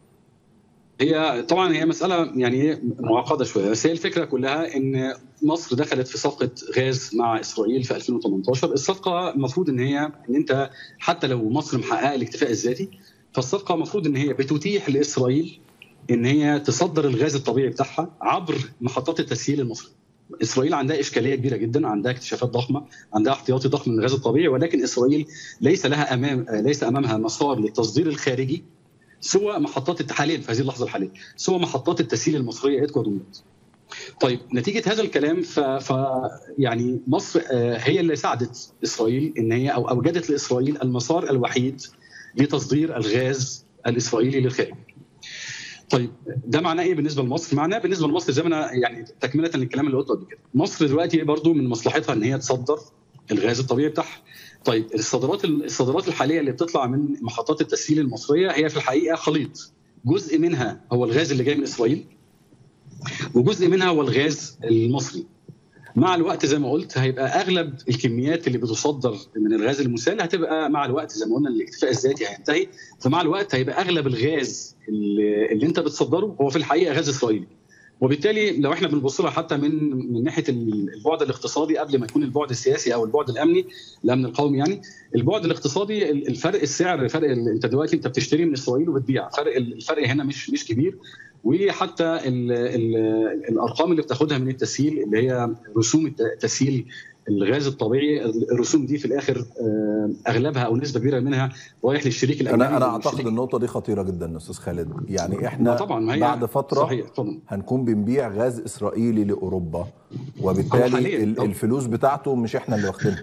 هي طبعا هي مساله يعني معقده شويه بس هي الفكره كلها ان مصر دخلت في صفقه غاز مع اسرائيل في 2018 الصفقه المفروض ان هي ان انت حتى لو مصر محققه الاكتفاء الذاتي فالصفقه المفروض ان هي بتتيح لاسرائيل ان هي تصدر الغاز الطبيعي بتاعها عبر محطات التسهيل المصريه اسرائيل عندها اشكاليه كبيره جدا عندها اكتشافات ضخمه عندها احتياطي ضخم من الغاز الطبيعي ولكن اسرائيل ليس لها امام ليس امامها مسار للتصدير الخارجي سوى محطات حاليا في هذه اللحظه الحاليه سوى محطات التسهيل المصريه ادكو ودمياط طيب نتيجه هذا الكلام ف... ف يعني مصر هي اللي ساعدت اسرائيل ان هي او اوجدت لاسرائيل المسار الوحيد لتصدير الغاز الاسرائيلي للخارج طيب ده معناه ايه بالنسبه لمصر؟ معناه بالنسبه لمصر زي ما انا يعني تكمله للكلام اللي قلته قبل كده، مصر دلوقتي برضو من مصلحتها ان هي تصدر الغاز الطبيعي بتاعها. طيب الصادرات الصادرات الحاليه اللي بتطلع من محطات التسهيل المصريه هي في الحقيقه خليط، جزء منها هو الغاز اللي جاي من اسرائيل وجزء منها هو الغاز المصري. مع الوقت زي ما قلت هيبقى اغلب الكميات اللي بتصدر من الغاز المسال هتبقى مع الوقت زي ما قلنا الاكتفاء الذاتي هينتهي فمع الوقت هيبقى اغلب الغاز اللي, اللي انت بتصدره هو في الحقيقه غاز اسرائيلي وبالتالي لو احنا بنبص لها حتى من من ناحيه البعد الاقتصادي قبل ما يكون البعد السياسي او البعد الامني الامن القومي يعني البعد الاقتصادي الفرق السعر فرق انت دلوقتي انت بتشتري من اسرائيل وبتبيع فرق الفرق هنا مش مش كبير وحتى ال ال الارقام اللي بتاخدها من التسهيل اللي هي رسوم تسهيل الغاز الطبيعي الرسوم دي في الاخر اغلبها او نسبه كبيره منها رايح للشريك الاجنبي انا انا اعتقد النقطه دي خطيره جدا استاذ خالد يعني احنا طبعا ما هي بعد فتره صحيح طبعا. هنكون بنبيع غاز اسرائيلي لاوروبا وبالتالي الفلوس بتاعته مش احنا اللي واخدينها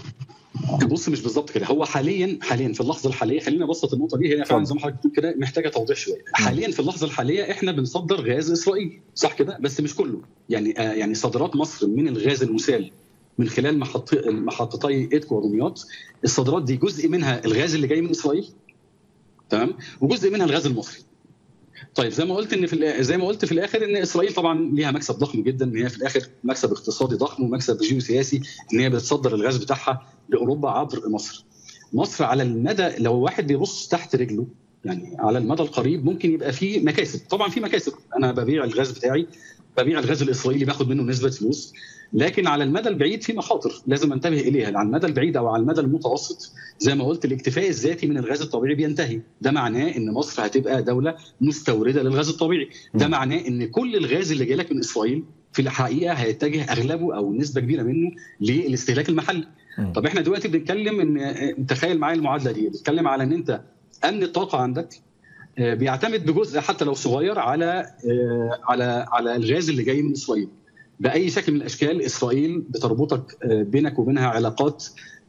بص مش بالظبط كده هو حاليا حاليا في اللحظه الحاليه خلينا نبسط النقطه دي هي فعلا زي ما حضرتك بتقول كده محتاجه توضيح شويه حاليا في اللحظه الحاليه احنا بنصدر غاز اسرائيلي صح كده بس مش كله يعني آه يعني صادرات مصر من الغاز المسال من خلال محط محطتي ادكو ودمياط الصادرات دي جزء منها الغاز اللي جاي من اسرائيل تمام وجزء منها الغاز المصري طيب زي ما قلت ان في زي ما قلت في الاخر ان اسرائيل طبعا ليها مكسب ضخم جدا ان هي في الاخر مكسب اقتصادي ضخم ومكسب جيوسياسي ان هي بتصدر الغاز بتاعها لاوروبا عبر مصر. مصر على المدى لو واحد بيبص تحت رجله يعني على المدى القريب ممكن يبقى في مكاسب، طبعا في مكاسب انا ببيع الغاز بتاعي ببيع الغاز الاسرائيلي باخد منه نسبه فلوس لكن على المدى البعيد في مخاطر لازم انتبه اليها على المدى البعيد او على المدى المتوسط زي ما قلت الاكتفاء الذاتي من الغاز الطبيعي بينتهي ده معناه ان مصر هتبقى دوله مستورده للغاز الطبيعي ده معناه ان كل الغاز اللي جاي لك من اسرائيل في الحقيقه هيتجه اغلبه او نسبه كبيره منه للاستهلاك المحلي طب احنا دلوقتي بنتكلم ان تخيل معايا المعادله دي بتتكلم على ان انت امن الطاقه عندك بيعتمد بجزء حتى لو صغير على على على الغاز اللي جاي من اسرائيل باي شكل من الاشكال اسرائيل بتربطك بينك وبينها علاقات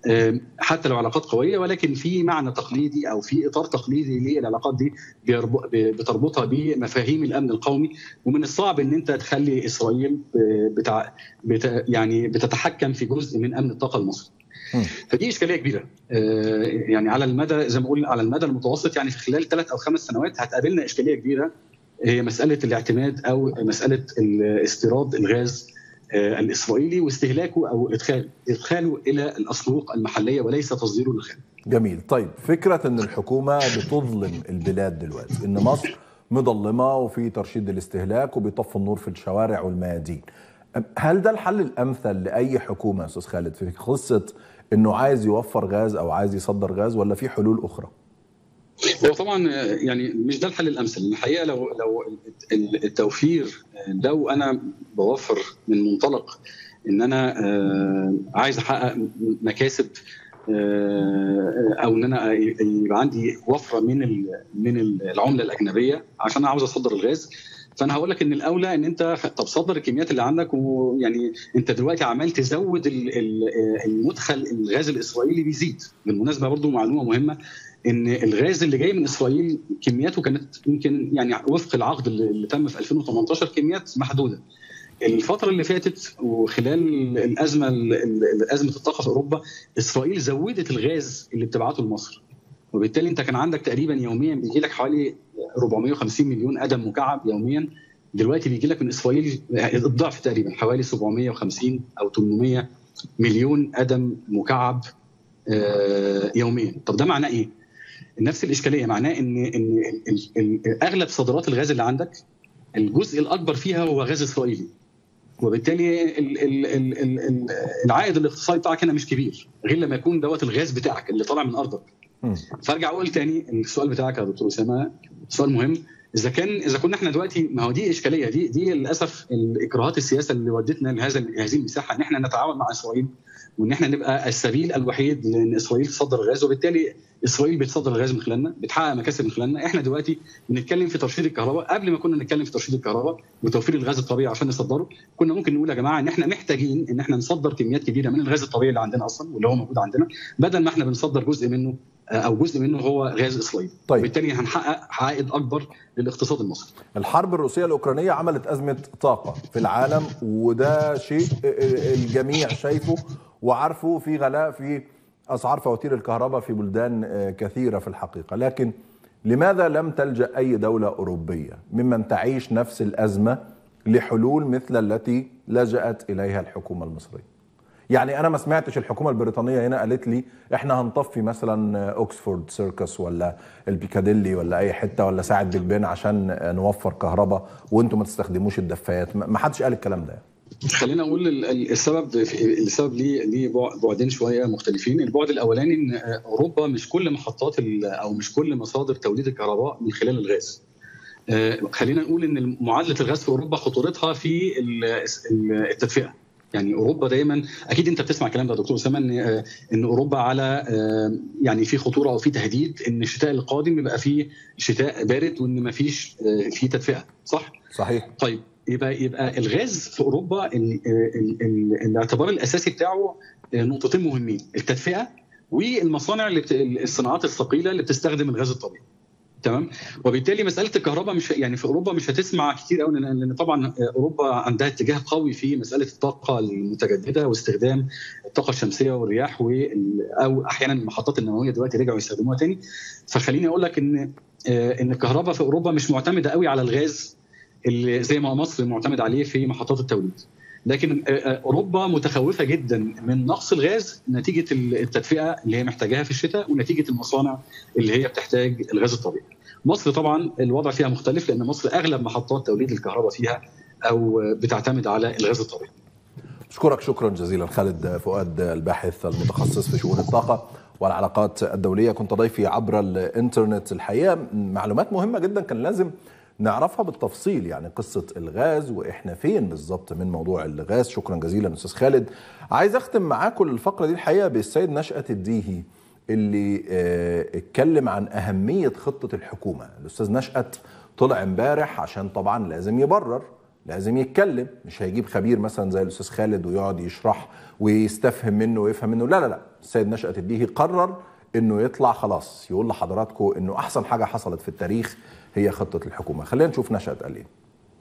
حتى لو علاقات قويه ولكن في معنى تقليدي او في اطار تقليدي للعلاقات دي بتربطها بمفاهيم الامن القومي ومن الصعب ان انت تخلي اسرائيل بتع... بت... يعني بتتحكم في جزء من امن الطاقه المصري. فدي اشكاليه كبيره يعني على المدى زي ما بقول على المدى المتوسط يعني في خلال ثلاث او خمس سنوات هتقابلنا اشكاليه كبيره هي مساله الاعتماد او مساله استيراد الغاز الاسرائيلي واستهلاكه او ادخال ادخاله الى الاسواق المحليه وليس تصديره للخارج. جميل، طيب فكره ان الحكومه بتظلم البلاد دلوقتي، ان مصر مظلمه وفي ترشيد الاستهلاك وبيطفوا النور في الشوارع والميادين. هل ده الحل الامثل لاي حكومه يا استاذ خالد في قصه انه عايز يوفر غاز او عايز يصدر غاز ولا في حلول اخرى؟ هو طبعا يعني مش ده الحل الامثل الحقيقه لو لو التوفير لو انا بوفر من منطلق ان انا عايز احقق مكاسب او ان انا يبقى عندي وفره من من العمله الاجنبيه عشان عاوز اصدر الغاز فانا هقول لك ان الاولى ان انت طب صدر الكميات اللي عندك ويعني انت دلوقتي عمال تزود المدخل الغاز الاسرائيلي بيزيد بالمناسبه برضو معلومه مهمه ان الغاز اللي جاي من اسرائيل كمياته كانت يمكن يعني وفق العقد اللي تم في 2018 كميات محدوده الفتره اللي فاتت وخلال الازمه ازمه الطاقه في اوروبا اسرائيل زودت الغاز اللي بتبعته لمصر وبالتالي انت كان عندك تقريبا يوميا بيجي لك حوالي 450 مليون قدم مكعب يوميا دلوقتي بيجي لك من اسرائيل الضعف تقريبا حوالي 750 او 800 مليون قدم مكعب يوميا طب ده معناه ايه نفس الاشكاليه معناه ان ان اغلب صادرات الغاز اللي عندك الجزء الاكبر فيها هو غاز اسرائيلي وبالتالي ال ال ال ال العائد الاقتصادي بتاعك هنا مش كبير غير لما يكون دوت الغاز بتاعك اللي طالع من ارضك فارجع اقول تاني السؤال بتاعك يا دكتور اسامه سؤال مهم اذا كان اذا كنا احنا دلوقتي ما هو دي اشكاليه دي دي للاسف الاكراهات السياسه اللي ودتنا لهذا هذه المساحه ان احنا نتعاون مع اسرائيل وان احنا نبقى السبيل الوحيد لان اسرائيل تصدر الغاز وبالتالي اسرائيل بتصدر الغاز من خلالنا بتحقق مكاسب من خلالنا احنا دلوقتي بنتكلم في ترشيد الكهرباء قبل ما كنا نتكلم في ترشيد الكهرباء وتوفير الغاز الطبيعي عشان نصدره كنا ممكن نقول يا جماعه ان احنا محتاجين ان احنا نصدر كميات كبيره من الغاز الطبيعي اللي عندنا اصلا واللي هو موجود عندنا بدل ما احنا بنصدر جزء منه او جزء منه هو غاز اسرائيل طيب. وبالتالي هنحقق عائد اكبر للاقتصاد المصري الحرب الروسيه الاوكرانيه عملت ازمه طاقه في العالم وده شيء الجميع شايفه وعارفه في غلاء في اسعار فواتير الكهرباء في بلدان كثيره في الحقيقه لكن لماذا لم تلجا اي دوله اوروبيه ممن تعيش نفس الازمه لحلول مثل التي لجأت اليها الحكومه المصريه يعني انا ما سمعتش الحكومه البريطانيه هنا قالت لي احنا هنطفي مثلا اوكسفورد سيركس ولا البيكاديلي ولا اي حته ولا ساعه بيج بين عشان نوفر كهرباء وانتم ما تستخدموش الدفايات ما حدش قال الكلام ده خلينا اقول السبب السبب ليه ليه بعدين شويه مختلفين البعد الاولاني ان اوروبا مش كل محطات او مش كل مصادر توليد الكهرباء من خلال الغاز خلينا نقول ان معادله الغاز في اوروبا خطورتها في التدفئه يعني اوروبا دايما اكيد انت بتسمع الكلام ده دكتور اسامه ان ان اوروبا على يعني في خطوره او في تهديد ان الشتاء القادم يبقى فيه شتاء بارد وان ما فيش فيه تدفئه صح؟ صحيح طيب يبقى يبقى الغاز في اوروبا ال ال ال الاعتبار الاساسي بتاعه نقطتين مهمين التدفئه والمصانع اللي الصناعات الثقيله اللي بتستخدم الغاز الطبيعي تمام وبالتالي مساله الكهرباء مش يعني في اوروبا مش هتسمع كتير قوي لان طبعا اوروبا عندها اتجاه قوي في مساله الطاقه المتجدده واستخدام الطاقه الشمسيه والرياح او احيانا المحطات النوويه دلوقتي رجعوا يستخدموها تاني فخليني اقول لك ان ان الكهرباء في اوروبا مش معتمده قوي على الغاز اللي زي ما مصر معتمد عليه في محطات التوليد لكن اوروبا متخوفه جدا من نقص الغاز نتيجه التدفئه اللي هي محتاجاها في الشتاء ونتيجه المصانع اللي هي بتحتاج الغاز الطبيعي. مصر طبعا الوضع فيها مختلف لان مصر اغلب محطات توليد الكهرباء فيها او بتعتمد على الغاز الطبيعي. اشكرك شكرا جزيلا خالد فؤاد الباحث المتخصص في شؤون الطاقه والعلاقات الدوليه كنت ضيفي عبر الانترنت الحقيقه معلومات مهمه جدا كان لازم نعرفها بالتفصيل يعني قصة الغاز وإحنا فين بالظبط من موضوع الغاز شكرا جزيلا أستاذ خالد عايز أختم معاكم الفقرة دي الحقيقة بالسيد نشأة الديهي اللي اه اتكلم عن أهمية خطة الحكومة الأستاذ نشأة طلع امبارح عشان طبعا لازم يبرر لازم يتكلم مش هيجيب خبير مثلا زي الاستاذ خالد ويقعد يشرح ويستفهم منه ويفهم منه لا لا لا السيد نشأة الديهي قرر انه يطلع خلاص يقول لحضراتكم انه احسن حاجه حصلت في التاريخ هي خطه الحكومه خلينا نشوف نشأت قال ايه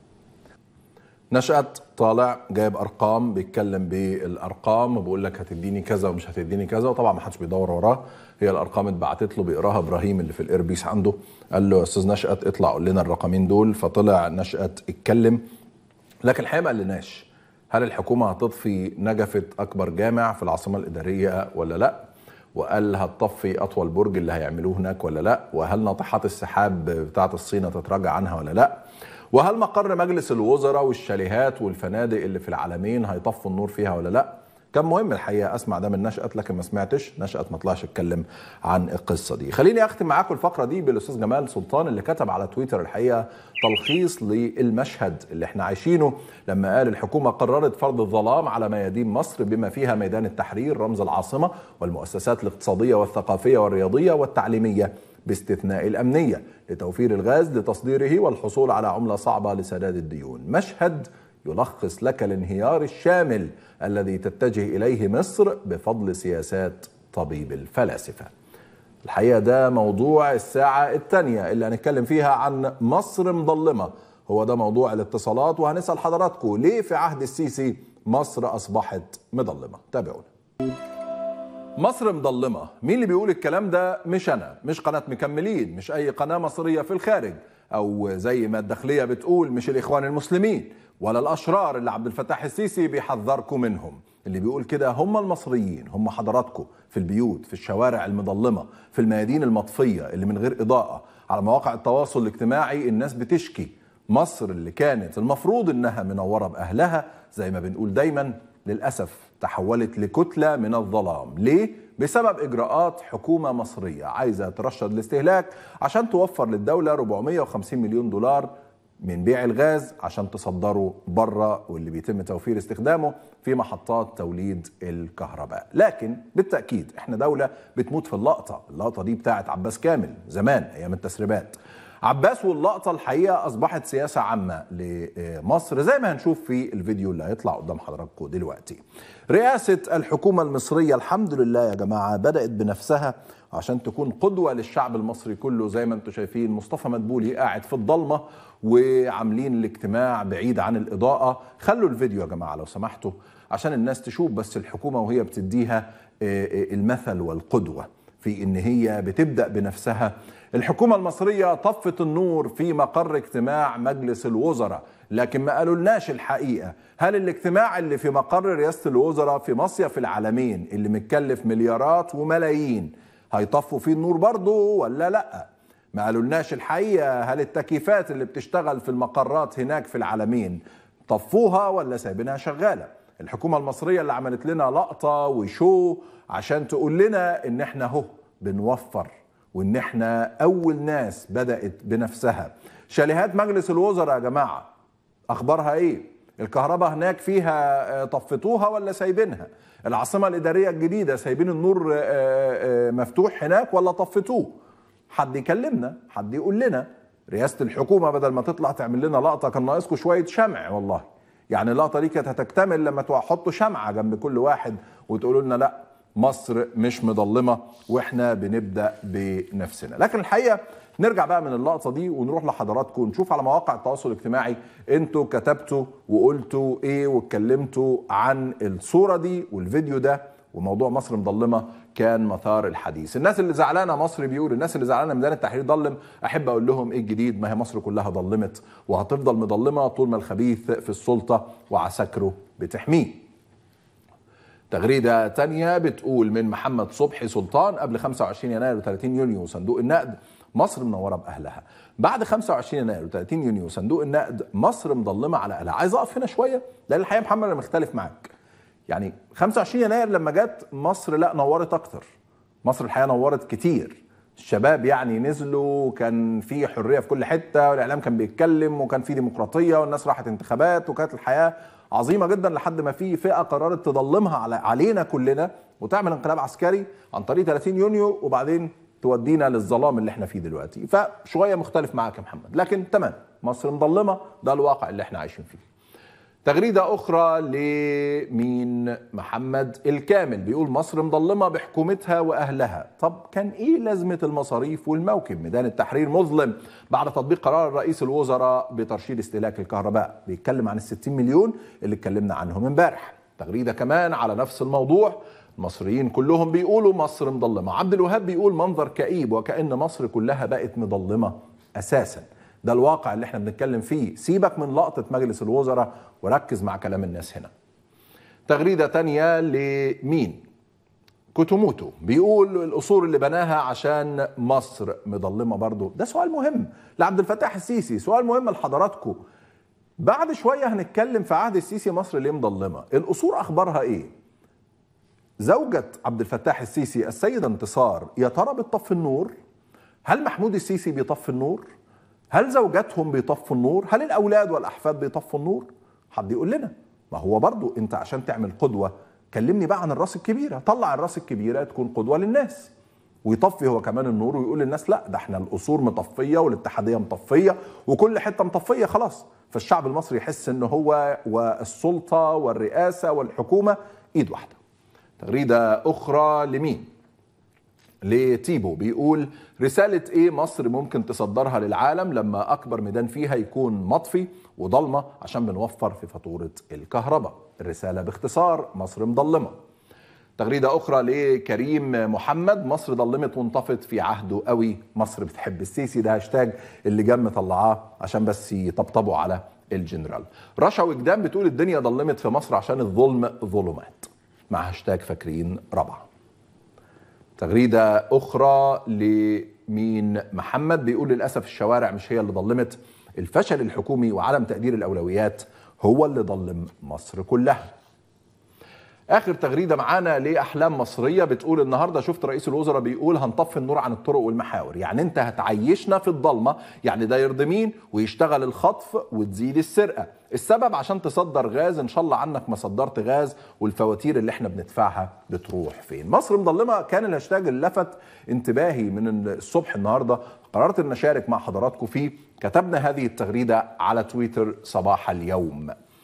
نشأت طالع جايب ارقام بيتكلم بالارقام وبيقول لك هتديني كذا ومش هتديني كذا وطبعا ما حدش بيدور وراه هي الارقام اتبعتت له بيقراها ابراهيم اللي في الايربيس عنده قال له يا استاذ نشأت اطلع قول لنا الرقمين دول فطلع نشأت اتكلم لكن الحقيقه ما قالناش هل الحكومه هتضفي نجفه اكبر جامع في العاصمه الاداريه ولا لا وقال هتطفي اطول برج اللي هيعملوه هناك ولا لا وهل ناطحات السحاب بتاعه الصين هتتراجع عنها ولا لا وهل مقر مجلس الوزراء والشاليهات والفنادق اللي في العالمين هيطفوا النور فيها ولا لا كان مهم الحقيقه اسمع ده من نشأت لكن ما سمعتش نشأت ما طلعش اتكلم عن القصه دي خليني اختم معاكم الفقره دي بالاستاذ جمال سلطان اللي كتب على تويتر الحقيقه تلخيص للمشهد اللي احنا عايشينه لما قال الحكومه قررت فرض الظلام على ميادين مصر بما فيها ميدان التحرير رمز العاصمه والمؤسسات الاقتصاديه والثقافيه والرياضيه والتعليميه باستثناء الامنيه لتوفير الغاز لتصديره والحصول على عمله صعبه لسداد الديون مشهد يلخص لك الانهيار الشامل الذي تتجه اليه مصر بفضل سياسات طبيب الفلاسفه. الحقيقه ده موضوع الساعه الثانيه اللي هنتكلم فيها عن مصر مظلمه، هو ده موضوع الاتصالات وهنسال حضراتكم ليه في عهد السيسي مصر اصبحت مظلمه؟ تابعونا. مصر مظلمه، مين اللي بيقول الكلام ده؟ مش انا، مش قناه مكملين، مش اي قناه مصريه في الخارج، او زي ما الداخليه بتقول مش الاخوان المسلمين، ولا الاشرار اللي عبد الفتاح السيسي بيحذركم منهم اللي بيقول كده هم المصريين هم حضراتكم في البيوت في الشوارع المظلمه في الميادين المطفيه اللي من غير اضاءه على مواقع التواصل الاجتماعي الناس بتشكي مصر اللي كانت المفروض انها منوره باهلها زي ما بنقول دايما للاسف تحولت لكتله من الظلام ليه بسبب اجراءات حكومه مصريه عايزه ترشد الاستهلاك عشان توفر للدوله 450 مليون دولار من بيع الغاز عشان تصدره بره واللي بيتم توفير استخدامه في محطات توليد الكهرباء لكن بالتأكيد احنا دولة بتموت في اللقطة اللقطة دي بتاعت عباس كامل زمان أيام التسريبات عباس واللقطة الحقيقة أصبحت سياسة عامة لمصر زي ما هنشوف في الفيديو اللي هيطلع قدام حضراتكم دلوقتي رئاسة الحكومة المصرية الحمد لله يا جماعة بدأت بنفسها عشان تكون قدوة للشعب المصري كله زي ما انتم شايفين مصطفى مدبولي قاعد في الضلمة وعاملين الاجتماع بعيد عن الإضاءة خلوا الفيديو يا جماعة لو سمحتوا عشان الناس تشوف بس الحكومة وهي بتديها المثل والقدوة في ان هي بتبدأ بنفسها الحكومة المصرية طفت النور في مقر اجتماع مجلس الوزراء لكن ما قالولناش الحقيقة هل الاجتماع اللي في مقر رئاسة الوزراء في مصيف العالمين اللي متكلف مليارات وملايين هيطفوا فيه النور برضه ولا لا ما قالولناش الحقيقة هل التكييفات اللي بتشتغل في المقرات هناك في العالمين طفوها ولا سايبينها شغالة الحكومة المصرية اللي عملت لنا لقطة وشو عشان تقول لنا ان احنا اهو بنوفر وان احنا اول ناس بدات بنفسها شاليهات مجلس الوزراء يا جماعه اخبارها ايه الكهرباء هناك فيها طفتوها ولا سايبينها العاصمه الاداريه الجديده سايبين النور مفتوح هناك ولا طفتوه حد يكلمنا حد يقول لنا رئاسه الحكومه بدل ما تطلع تعمل لنا لقطه كان ناقصكم شويه شمع والله يعني اللقطه دي كانت هتكتمل لما تحطوا شمعه جنب كل واحد وتقولوا لنا لا مصر مش مضلمه واحنا بنبدا بنفسنا لكن الحقيقه نرجع بقى من اللقطه دي ونروح لحضراتكم نشوف على مواقع التواصل الاجتماعي انتوا كتبتوا وقلتوا ايه واتكلمتوا عن الصوره دي والفيديو ده وموضوع مصر مضلمه كان مثار الحديث الناس اللي زعلانه مصر بيقول الناس اللي زعلانه ميدان التحرير ضلم احب اقول لهم ايه الجديد ما هي مصر كلها ضلمت وهتفضل مضلمه طول ما الخبيث في السلطه وعساكره بتحميه تغريدة تانية بتقول من محمد صبحي سلطان قبل 25 يناير و30 يونيو صندوق النقد مصر منورة بأهلها بعد 25 يناير و30 يونيو صندوق النقد مصر مضلمة على أهلها عايز أقف هنا شوية لأن الحقيقة محمد أنا مختلف معاك يعني 25 يناير لما جت مصر لا نورت أكتر مصر الحقيقة نورت كتير الشباب يعني نزلوا كان في حريه في كل حته والاعلام كان بيتكلم وكان في ديمقراطيه والناس راحت انتخابات وكانت الحياه عظيمه جدا لحد ما في فئه قررت تضلمها على علينا كلنا وتعمل انقلاب عسكري عن طريق 30 يونيو وبعدين تودينا للظلام اللي احنا فيه دلوقتي فشويه مختلف معاك يا محمد لكن تمام مصر مضلمه ده الواقع اللي احنا عايشين فيه تغريدة أخرى لمين محمد الكامل بيقول مصر مضلمة بحكومتها وأهلها طب كان إيه لازمة المصاريف والموكب ميدان التحرير مظلم بعد تطبيق قرار رئيس الوزراء بترشيد استهلاك الكهرباء بيتكلم عن الستين مليون اللي اتكلمنا عنهم امبارح تغريدة كمان على نفس الموضوع المصريين كلهم بيقولوا مصر مضلمة عبد الوهاب بيقول منظر كئيب وكأن مصر كلها بقت مضلمة أساساً ده الواقع اللي احنا بنتكلم فيه سيبك من لقطة مجلس الوزراء وركز مع كلام الناس هنا تغريدة تانية لمين كوتوموتو بيقول القصور اللي بناها عشان مصر مضلمة برضو ده سؤال مهم لعبد الفتاح السيسي سؤال مهم لحضراتكم بعد شوية هنتكلم في عهد السيسي مصر ليه مضلمة القصور أخبارها إيه زوجة عبد الفتاح السيسي السيدة انتصار يا ترى بتطفي النور هل محمود السيسي بيطفي النور هل زوجاتهم بيطفوا النور؟ هل الاولاد والاحفاد بيطفوا النور؟ حد يقول لنا ما هو برضو انت عشان تعمل قدوه كلمني بقى عن الراس الكبيره، طلع الراس الكبيره تكون قدوه للناس. ويطفي هو كمان النور ويقول للناس لا ده احنا القصور مطفيه والاتحاديه مطفيه وكل حته مطفيه خلاص، فالشعب المصري يحس ان هو والسلطه والرئاسه والحكومه ايد واحده. تغريده اخرى لمين؟ لتيبو بيقول رسالة ايه مصر ممكن تصدرها للعالم لما اكبر ميدان فيها يكون مطفي وضلمة عشان بنوفر في فاتورة الكهرباء الرسالة باختصار مصر مضلمة تغريدة أخرى لكريم محمد مصر ضلمت وانطفت في عهده قوي مصر بتحب السيسي ده هاشتاج اللي جم طلعاه عشان بس يطبطبوا على الجنرال رشا وجدان بتقول الدنيا ضلمت في مصر عشان الظلم ظلمات مع هاشتاج فاكرين رابعه تغريدة أخرى لمين محمد بيقول للأسف الشوارع مش هي اللي ضلمت الفشل الحكومي وعدم تقدير الأولويات هو اللي ضلم مصر كلها اخر تغريده معانا لاحلام مصريه بتقول النهارده شفت رئيس الوزراء بيقول هنطفي النور عن الطرق والمحاور يعني انت هتعيشنا في الضلمه يعني ده يرضي مين ويشتغل الخطف وتزيد السرقه السبب عشان تصدر غاز ان شاء الله عنك ما صدرت غاز والفواتير اللي احنا بندفعها بتروح فين مصر مضلمه كان الهاشتاج اللي لفت انتباهي من الصبح النهارده قررت ان اشارك مع حضراتكم فيه كتبنا هذه التغريده على تويتر صباح اليوم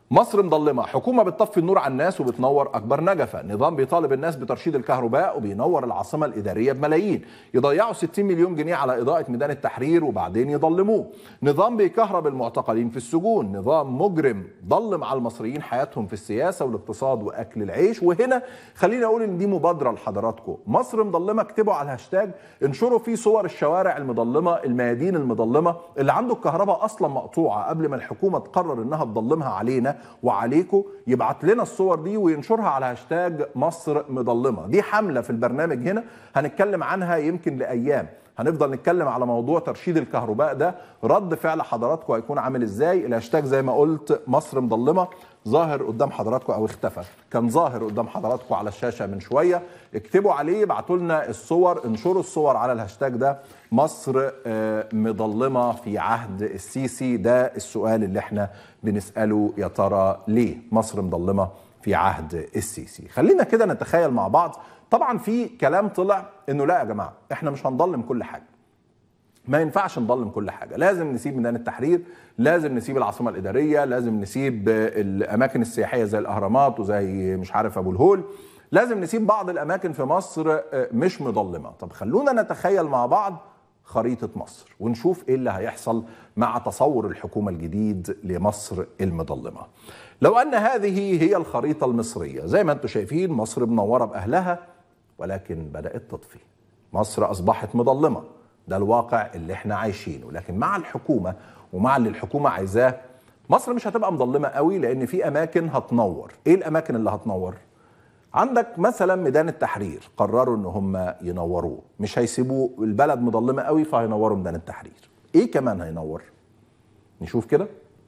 مصر مظلمة حكومة بتطفي النور على الناس وبتنور أكبر نجفة نظام بيطالب الناس بترشيد الكهرباء وبينور العاصمة الإدارية بملايين يضيعوا 60 مليون جنيه على إضاءة ميدان التحرير وبعدين يضلموه نظام بيكهرب المعتقلين في السجون نظام مجرم ضلم على المصريين حياتهم في السياسة والاقتصاد وأكل العيش وهنا خليني أقول إن دي مبادرة لحضراتكم مصر مظلمة اكتبوا على الهاشتاج انشروا فيه صور الشوارع المظلمة الميادين المظلمة اللي عنده الكهرباء أصلا مقطوعة قبل ما الحكومة تقرر إنها تضلمها علينا وعليكم يبعت لنا الصور دي وينشرها على هاشتاج مصر مظلمه دي حمله في البرنامج هنا هنتكلم عنها يمكن لايام هنفضل نتكلم على موضوع ترشيد الكهرباء ده رد فعل حضراتكم هيكون عامل ازاي الهاشتاج زي ما قلت مصر مظلمه ظاهر قدام حضراتكم او اختفى كان ظاهر قدام حضراتكم على الشاشه من شويه اكتبوا عليه ابعتوا لنا الصور انشروا الصور على الهاشتاج ده مصر مظلمه في عهد السيسي ده السؤال اللي احنا بنساله يا ترى ليه مصر مظلمه في عهد السيسي خلينا كده نتخيل مع بعض طبعا في كلام طلع انه لا يا جماعه احنا مش هنضلم كل حاجه ما ينفعش نضلم كل حاجه لازم نسيب ميدان التحرير لازم نسيب العاصمه الاداريه لازم نسيب الاماكن السياحيه زي الاهرامات وزي مش عارف ابو الهول لازم نسيب بعض الاماكن في مصر مش مظلمه طب خلونا نتخيل مع بعض خريطه مصر ونشوف ايه اللي هيحصل مع تصور الحكومه الجديد لمصر المظلمه لو ان هذه هي الخريطه المصريه زي ما انتم شايفين مصر منوره باهلها ولكن بدات تطفي مصر اصبحت مظلمه ده الواقع اللي احنا عايشينه لكن مع الحكومه ومع اللي الحكومه عايزاه مصر مش هتبقى مظلمه قوي لان في اماكن هتنور ايه الاماكن اللي هتنور عندك مثلا ميدان التحرير قرروا ان هم ينوروه مش هيسيبوا البلد مظلمه قوي فهينوروا ميدان التحرير ايه كمان هينور نشوف كده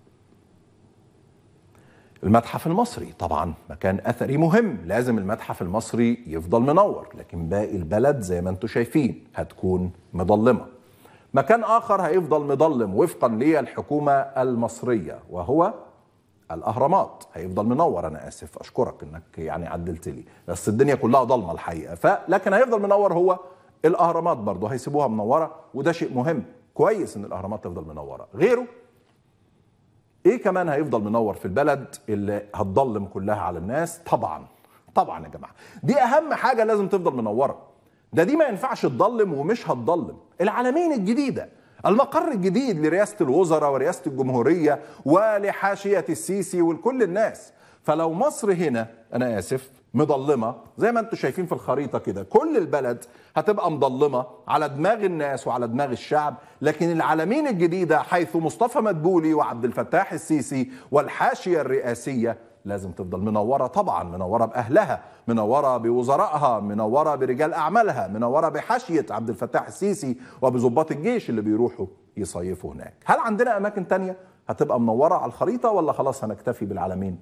المتحف المصري طبعا مكان اثري مهم لازم المتحف المصري يفضل منور لكن باقي البلد زي ما انتم شايفين هتكون مظلمه مكان اخر هيفضل مظلم وفقا للحكومه المصريه وهو الاهرامات هيفضل منور انا اسف اشكرك انك يعني عدلت لي بس الدنيا كلها ضلمه الحقيقه فلكن هيفضل منور هو الاهرامات برضه هيسيبوها منوره وده شيء مهم كويس ان الاهرامات تفضل منوره غيره ايه كمان هيفضل منور في البلد اللي هتضلم كلها على الناس طبعا طبعا يا جماعه دي اهم حاجه لازم تفضل منوره ده دي ما ينفعش تضلم ومش هتضلم العالمين الجديده المقر الجديد لرئاسه الوزراء ورئاسه الجمهوريه ولحاشيه السيسي ولكل الناس فلو مصر هنا انا اسف مضلمه زي ما انتم شايفين في الخريطه كده كل البلد هتبقى مضلمه على دماغ الناس وعلى دماغ الشعب لكن العالمين الجديده حيث مصطفى مدبولي وعبد الفتاح السيسي والحاشيه الرئاسيه لازم تفضل منوره طبعا منوره باهلها منوره بوزرائها منوره برجال اعمالها منوره بحاشيه عبد الفتاح السيسي وبظباط الجيش اللي بيروحوا يصيفوا هناك هل عندنا اماكن تانية هتبقى منوره على الخريطه ولا خلاص هنكتفي بالعالمين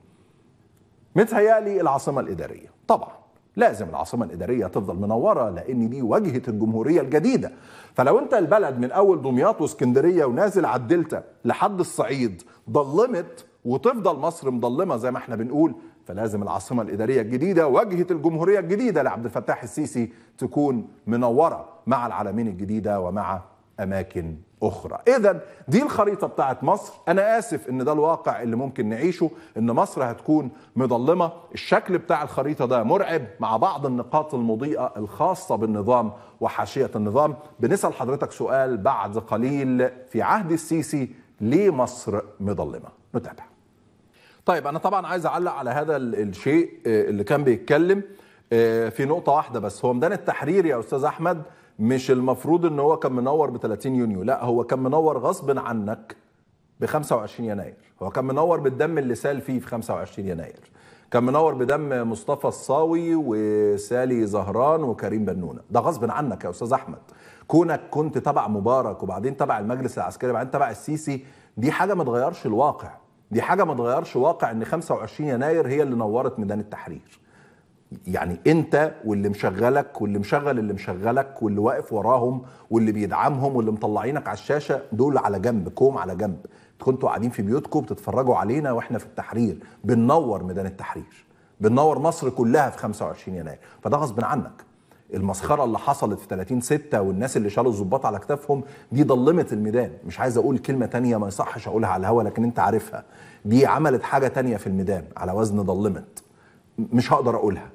متهيالي العاصمه الاداريه طبعا لازم العاصمه الاداريه تفضل منوره لان دي واجهه الجمهوريه الجديده فلو انت البلد من اول دمياط واسكندريه ونازل على الدلتا لحد الصعيد ضلمت وتفضل مصر مضلمه زي ما احنا بنقول فلازم العاصمه الاداريه الجديده واجهه الجمهوريه الجديده لعبد الفتاح السيسي تكون منوره مع العالمين الجديده ومع اماكن اخرى اذا دي الخريطه بتاعت مصر انا اسف ان ده الواقع اللي ممكن نعيشه ان مصر هتكون مظلمه الشكل بتاع الخريطه ده مرعب مع بعض النقاط المضيئه الخاصه بالنظام وحاشيه النظام بنسال حضرتك سؤال بعد قليل في عهد السيسي ليه مصر مظلمه نتابع طيب انا طبعا عايز اعلق على هذا الشيء اللي كان بيتكلم في نقطه واحده بس هو ميدان التحرير يا استاذ احمد مش المفروض ان هو كان منور ب 30 يونيو لا هو كان منور غصب عنك ب 25 يناير هو كان منور بالدم اللي سال فيه في 25 يناير كان منور بدم مصطفى الصاوي وسالي زهران وكريم بنونه ده غصب عنك يا استاذ احمد كونك كنت تبع مبارك وبعدين تبع المجلس العسكري وبعدين تبع السيسي دي حاجه ما تغيرش الواقع دي حاجه ما تغيرش واقع ان 25 يناير هي اللي نورت ميدان التحرير يعني انت واللي مشغلك واللي مشغل اللي مشغلك واللي واقف وراهم واللي بيدعمهم واللي مطلعينك على الشاشه دول على جنب كوم على جنب كنتوا قاعدين في بيوتكم بتتفرجوا علينا واحنا في التحرير بننور ميدان التحرير بننور مصر كلها في 25 يناير فده غصب عنك المسخره اللي حصلت في 30 6 والناس اللي شالوا الظباط على كتافهم دي ضلمت الميدان مش عايز اقول كلمه تانية ما يصحش اقولها على الهوا لكن انت عارفها دي عملت حاجه تانية في الميدان على وزن ضلمت مش هقدر اقولها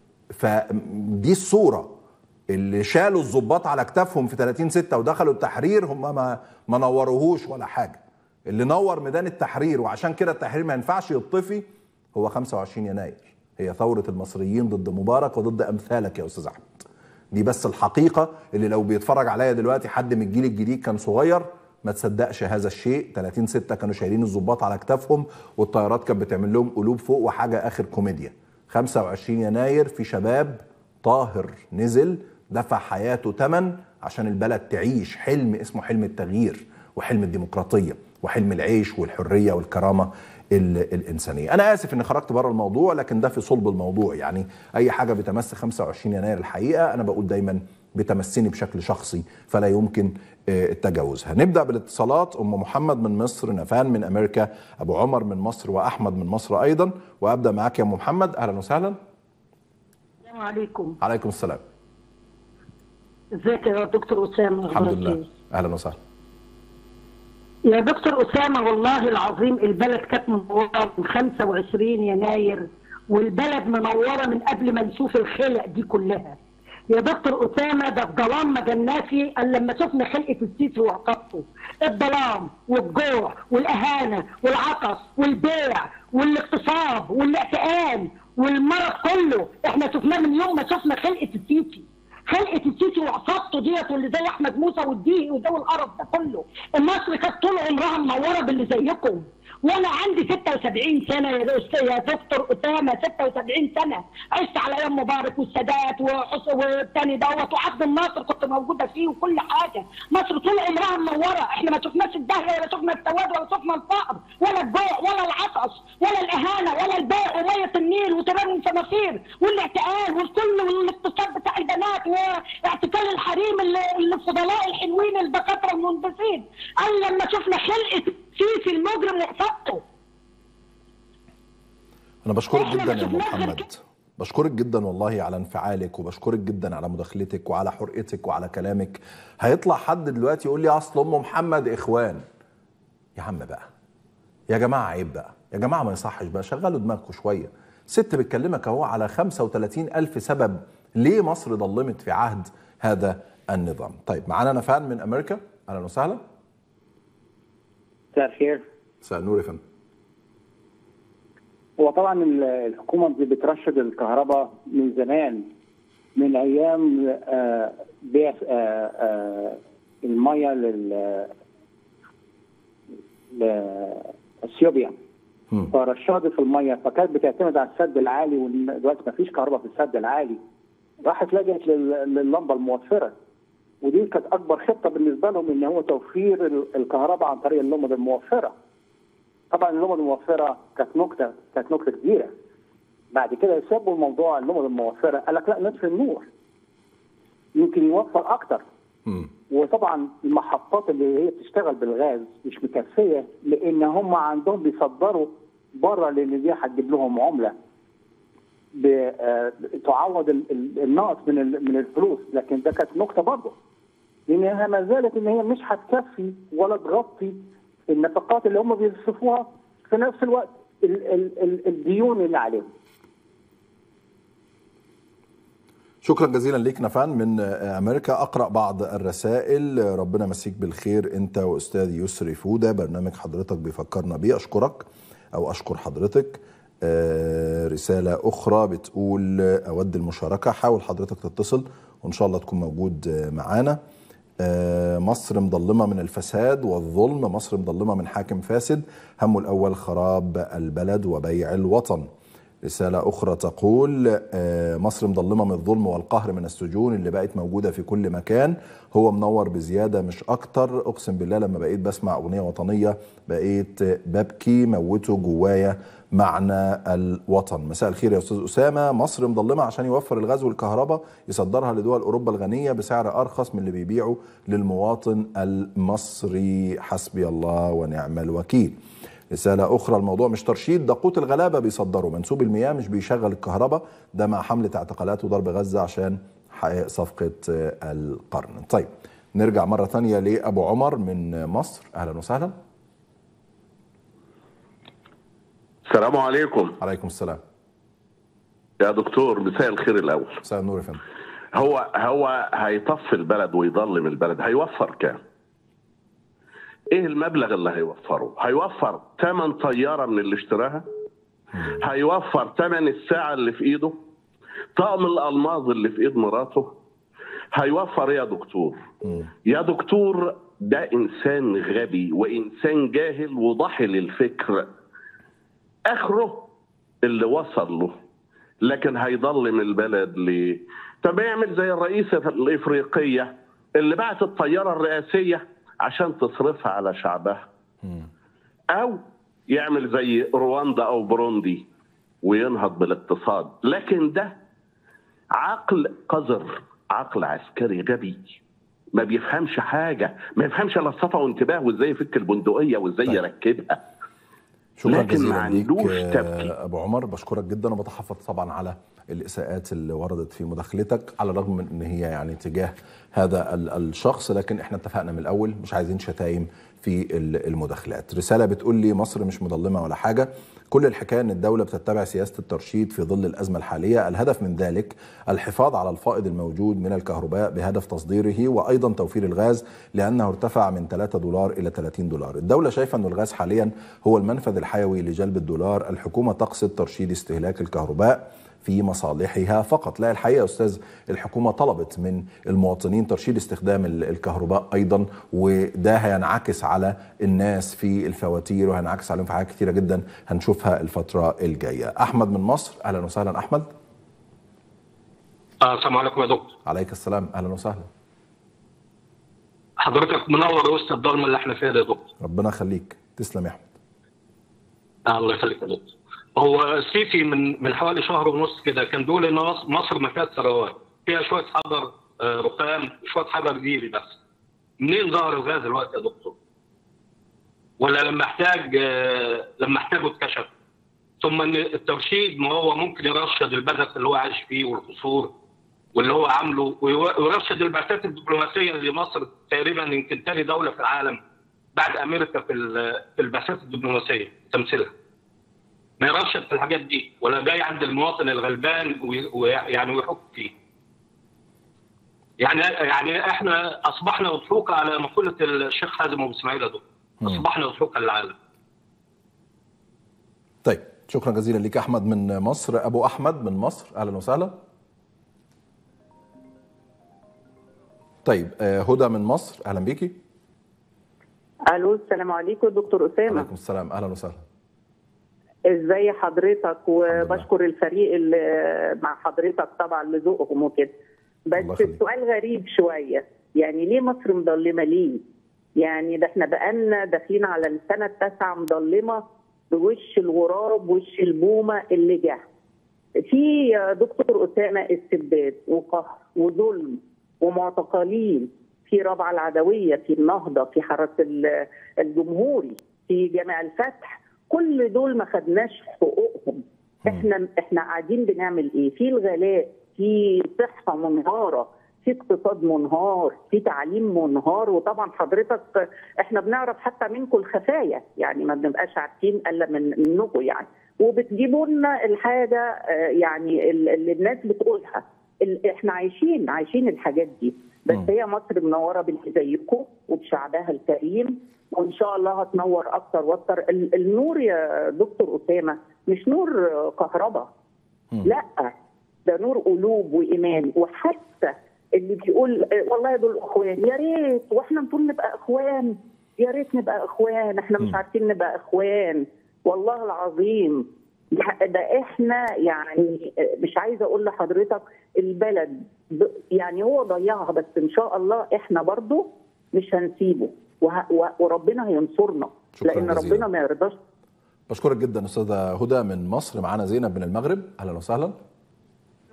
فدي الصوره اللي شالوا الظباط على كتافهم في 30 6 ودخلوا التحرير هم ما ما نوروهوش ولا حاجه اللي نور ميدان التحرير وعشان كده التحرير ما ينفعش يطفي هو 25 يناير هي ثورة المصريين ضد مبارك وضد أمثالك يا أستاذ أحمد دي بس الحقيقة اللي لو بيتفرج عليا دلوقتي حد من الجيل الجديد كان صغير ما تصدقش هذا الشيء 30 6 كانوا شايلين الظباط على كتافهم والطيارات كانت بتعمل لهم قلوب فوق وحاجة آخر كوميديا 25 يناير في شباب طاهر نزل دفع حياته ثمن عشان البلد تعيش حلم اسمه حلم التغيير وحلم الديمقراطية وحلم العيش والحرية والكرامة الانسانيه انا اسف اني خرجت بره الموضوع لكن ده في صلب الموضوع يعني اي حاجه بتمس 25 يناير الحقيقه انا بقول دايما بتمسني بشكل شخصي فلا يمكن تجاوزها نبدا بالاتصالات ام محمد من مصر نفان من امريكا ابو عمر من مصر واحمد من مصر ايضا وابدا معاك يا ام محمد اهلا وسهلا السلام عليكم عليكم السلام ازيك يا دكتور اسامه الحمد لله اهلا وسهلا يا دكتور أسامة والله العظيم البلد كانت منورة من 25 يناير والبلد منورة من قبل ما نشوف الخلق دي كلها يا دكتور أسامة ده الظلام ما جالناش إلا لما شفنا خلقة السيسي وعقبته الظلام والجوع والإهانة والعطش والبيع والاغتصاب والاعتقال والمرض كله احنا شفناه من يوم ما شفنا خلقة السيسي خلقه السيسي وعصابته ديت واللي زي احمد موسى والديهي وزي القرف ده كله مصر كانت طول عمرها منوره باللي زيكم وانا عندي 76 سنه يا يا دكتور اسامه 76 سنه عشت على ايام مبارك والسادات والتاني دوت وعبد الناصر كنت موجوده فيه وكل حاجه مصر طول عمرها منوره احنا ما شفناش الدهر ولا شفنا السواد ولا شفنا الفقر ولا الجوع ولا العطش ولا الاهانه ولا البيع وميه النيل وتبني الصنافير والاعتقال والكل والاقتصاد بتاع البنات واعتقال الحريم الفضلاء الحلوين الدكاتره المهندسين قال لما شفنا خلقه سيسي المجرم وعصابته انا بشكرك جدا يا ام محمد بشكرك جدا والله على انفعالك وبشكرك جدا على مداخلتك وعلى حرقتك وعلى كلامك هيطلع حد دلوقتي يقول لي اصل ام محمد اخوان يا عم بقى يا جماعه عيب بقى يا جماعه ما يصحش بقى شغلوا دماغكم شويه ست بتكلمك اهو على 35 ألف سبب ليه مصر ضلمت في عهد هذا النظام طيب معانا نفان من أمريكا أهلا وسهلا مساء الخير مساء النور يا فندم هو طبعا الحكومه بترشد الكهرباء من زمان من ايام بيع الميه لل لاثيوبيا فرشدت الميه فكانت بتعتمد على السد العالي ودلوقتي ما فيش كهرباء في السد العالي راحت لجأت لللمبه الموفره ودي كانت اكبر خطه بالنسبه لهم ان هو توفير الكهرباء عن طريق اللمبه الموفره. طبعا اللمبه الموفره كانت نكته كانت نكته كبيره. بعد كده سابوا الموضوع اللمبه الموفره قال لك لا نطفي النور. يمكن يوفر اكتر. وطبعا المحطات اللي هي بتشتغل بالغاز مش مكفيه لان هم عندهم بيصدروا بره لان دي هتجيب لهم عمله تعوض النقص من من الفلوس لكن ده كانت نكته برضه لانها ما زالت ان هي مش هتكفي ولا تغطي النفقات اللي هم بيصرفوها في نفس الوقت ال ال ال الديون اللي عليهم. شكرا جزيلا ليك نفان من امريكا اقرا بعض الرسائل ربنا يمسيك بالخير انت واستاذ يسري فوده برنامج حضرتك بيفكرنا بيه اشكرك او اشكر حضرتك رسالة أخرى بتقول أود المشاركة حاول حضرتك تتصل وإن شاء الله تكون موجود معانا مصر مظلمة من الفساد والظلم مصر مظلمة من حاكم فاسد همه الأول خراب البلد وبيع الوطن رسالة أخرى تقول مصر مظلمة من الظلم والقهر من السجون اللي بقت موجودة في كل مكان هو منور بزيادة مش أكتر أقسم بالله لما بقيت بسمع أغنية وطنية بقيت ببكي موته جوايا معنى الوطن مساء الخير يا أستاذ أسامة مصر مظلمة عشان يوفر الغاز والكهرباء يصدرها لدول أوروبا الغنية بسعر أرخص من اللي بيبيعه للمواطن المصري حسبي الله ونعم الوكيل رسالة أخرى الموضوع مش ترشيد ده قوت الغلابة بيصدروا منسوب المياه مش بيشغل الكهرباء ده مع حملة اعتقالات وضرب غزة عشان حقائق صفقه القرن طيب نرجع مره ثانيه لابو عمر من مصر اهلا وسهلا السلام عليكم عليكم السلام يا دكتور مساء الخير الاول مساء النور يا فندم هو هو هيطفي البلد ويضلم البلد هيوفر كام ايه المبلغ اللي هيوفره هيوفر ثمن طياره من اللي اشتراها هيوفر ثمن الساعه اللي في ايده طقم الالماظ اللي في ايد مراته هيوفر يا دكتور يا دكتور ده انسان غبي وانسان جاهل وضحل الفكر اخره اللي وصل له لكن هيضلم البلد ليه؟ طب يعمل زي الرئيسة الإفريقية اللي بعت الطيارة الرئاسية عشان تصرفها على شعبها أو يعمل زي رواندا أو بروندي وينهض بالاقتصاد لكن ده عقل قذر عقل عسكري غبي ما بيفهمش حاجة ما يفهمش الا الصفا وانتباه وازاي يفك البندقية وازاي طيب. يركبها شكرا لكن جزيلا ما ليك عندوش آه، تبكي. ابو عمر بشكرك جدا وبتحفظ طبعا على الاساءات اللي وردت في مداخلتك على الرغم من ان هي يعني تجاه هذا ال- الشخص لكن احنا اتفقنا من الاول مش عايزين شتايم في ال- المداخلات رساله بتقول لي مصر مش مظلمه ولا حاجه كل الحكايه ان الدوله بتتبع سياسه الترشيد في ظل الازمه الحاليه الهدف من ذلك الحفاظ على الفائض الموجود من الكهرباء بهدف تصديره وايضا توفير الغاز لانه ارتفع من 3 دولار الى 30 دولار الدوله شايفه ان الغاز حاليا هو المنفذ الحيوي لجلب الدولار الحكومه تقصد ترشيد استهلاك الكهرباء في مصالحها فقط لا الحقيقه يا استاذ الحكومه طلبت من المواطنين ترشيد استخدام ال- الكهرباء ايضا وده هينعكس على الناس في الفواتير وهينعكس عليهم في حاجات كتيره جدا هنشوفها الفتره الجايه احمد من مصر اهلا وسهلا احمد آه، السلام عليكم يا دكتور عليك السلام اهلا وسهلا حضرتك منور وسط الضلمه اللي احنا فيها ده يا دكتور ربنا يخليك تسلم يا احمد آه، الله يخليك يا دكتور هو السيسي من من حوالي شهر ونص كده كان بيقول ان مصر- مصر ما فيهاش ثروات فيها شويه حجر آه، رخام شويه حجر جيري بس منين ظهر الغاز دلوقتي يا دكتور؟ ولا لما احتاج آه، لما احتاجه اتكشف ثم ان الترشيد ما هو ممكن يرشد البلد اللي هو عايش فيه والقصور واللي هو عامله ويو- ويرشد البعثات الدبلوماسيه اللي مصر تقريبا يمكن تاني دوله في العالم بعد امريكا في ال- في البعثات الدبلوماسيه تمثيلها. ما يرشد في الحاجات دي ولا جاي عند المواطن الغلبان وي- ويعني ويحك فيه. يعني يعني احنا اصبحنا ضحوكه على مقوله الشيخ حازم ابو اسماعيل يا دكتور. اصبحنا ضحوكه للعالم. طيب شكرا جزيلا ليك احمد من مصر ابو احمد من مصر اهلا وسهلا طيب آه، هدى من مصر اهلا بيكي الو السلام عليكم دكتور اسامه عليكم السلام اهلا وسهلا ازاي حضرتك وبشكر الفريق اللي مع حضرتك طبعا لذوقهم وكده الله بس يخليك. السؤال غريب شويه يعني ليه مصر مظلمه ليه؟ يعني ده احنا بقالنا داخلين على السنه التاسعه مظلمه بوش الغراب وش البومه اللي جه في يا دكتور اسامه استبداد وقهر وظلم ومعتقلين في رابعه العدويه في النهضه في حرس ال- الجمهوري في جامع الفتح كل دول ما خدناش حقوقهم احنا احنا قاعدين بنعمل ايه في الغلاء في صحه منهاره في اقتصاد منهار في تعليم منهار وطبعا حضرتك احنا بنعرف حتى منكم الخفايا يعني ما بنبقاش عارفين الا من منكم يعني وبتجيبوا لنا الحاجه آه، يعني ال- اللي الناس بتقولها ال- احنا عايشين عايشين الحاجات دي بس مم. هي مصر منوره باللي زيكم وبشعبها الكريم وان شاء الله هتنور اكتر واكتر ال- النور يا دكتور اسامه مش نور آه، كهرباء مم. لا ده نور قلوب وايمان وحتى اللي بيقول آه، والله دول اخوان يا ريت واحنا نقول نبقى اخوان يا ريت نبقى اخوان احنا مش مم. عارفين نبقى اخوان والله العظيم ده- ده احنا يعني آه، مش عايزه اقول لحضرتك البلد ب- يعني هو ضيعها بس ان شاء الله احنا برضو مش هنسيبه وه- و- وربنا هينصرنا شكراً لان جزيلاً. ربنا ما يرضاش بشكرك جدا استاذه هدى من مصر معانا زينب من المغرب اهلا وسهلا